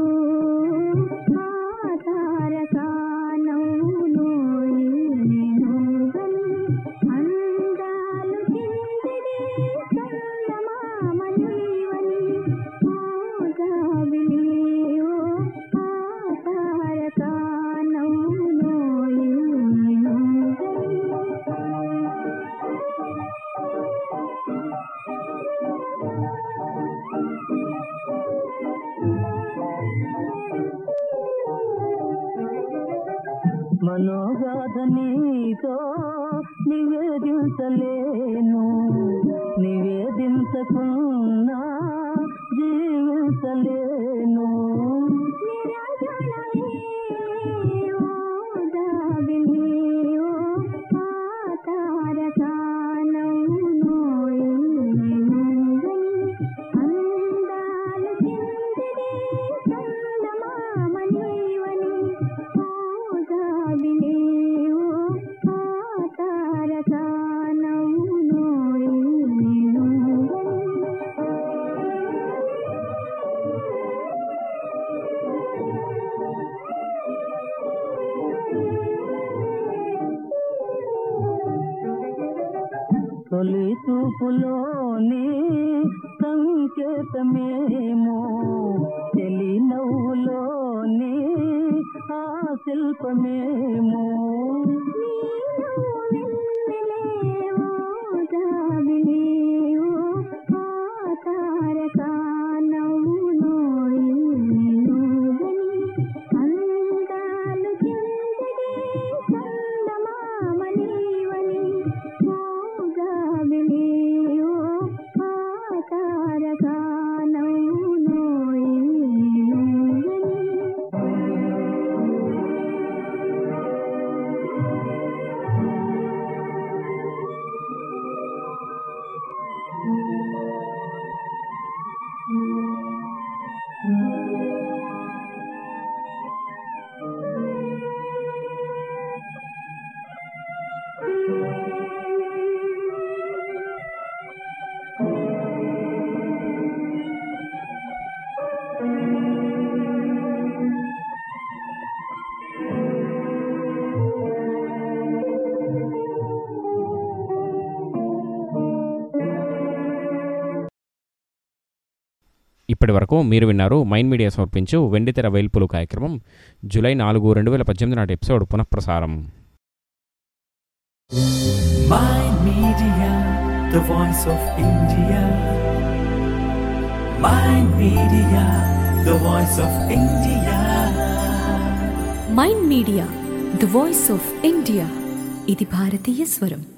Speaker 9: ఆ తారక నవ్వునోయి నేను గని అందాలు చింతడి చందమామ నీవని ఓ జాబిలి ఓ ఆ తారక నవ్వునోయి నేను
Speaker 2: మనోగాథ నీతో నివేదించలేను నివేదించకున్నా జీవించలేను తొలి చూపులోని సంకేతమేమో తెలి నవ్వులోని ఆ శిల్పమేమో
Speaker 5: ఇప్పటి వరకు మీరు విన్నారు మైండ్ మీడియా సమర్పించు వెండితెర వేల్పులు కార్యక్రమం జూలై నాలుగు రెండు వేల పద్దెనిమిది నాటి ఎపిసోడ్ పునఃప్రసారం
Speaker 3: Mind Media, the voice of India. Mind Media, the voice of India.
Speaker 4: Mind media the voice of India ఇది భారతీయ స్వరం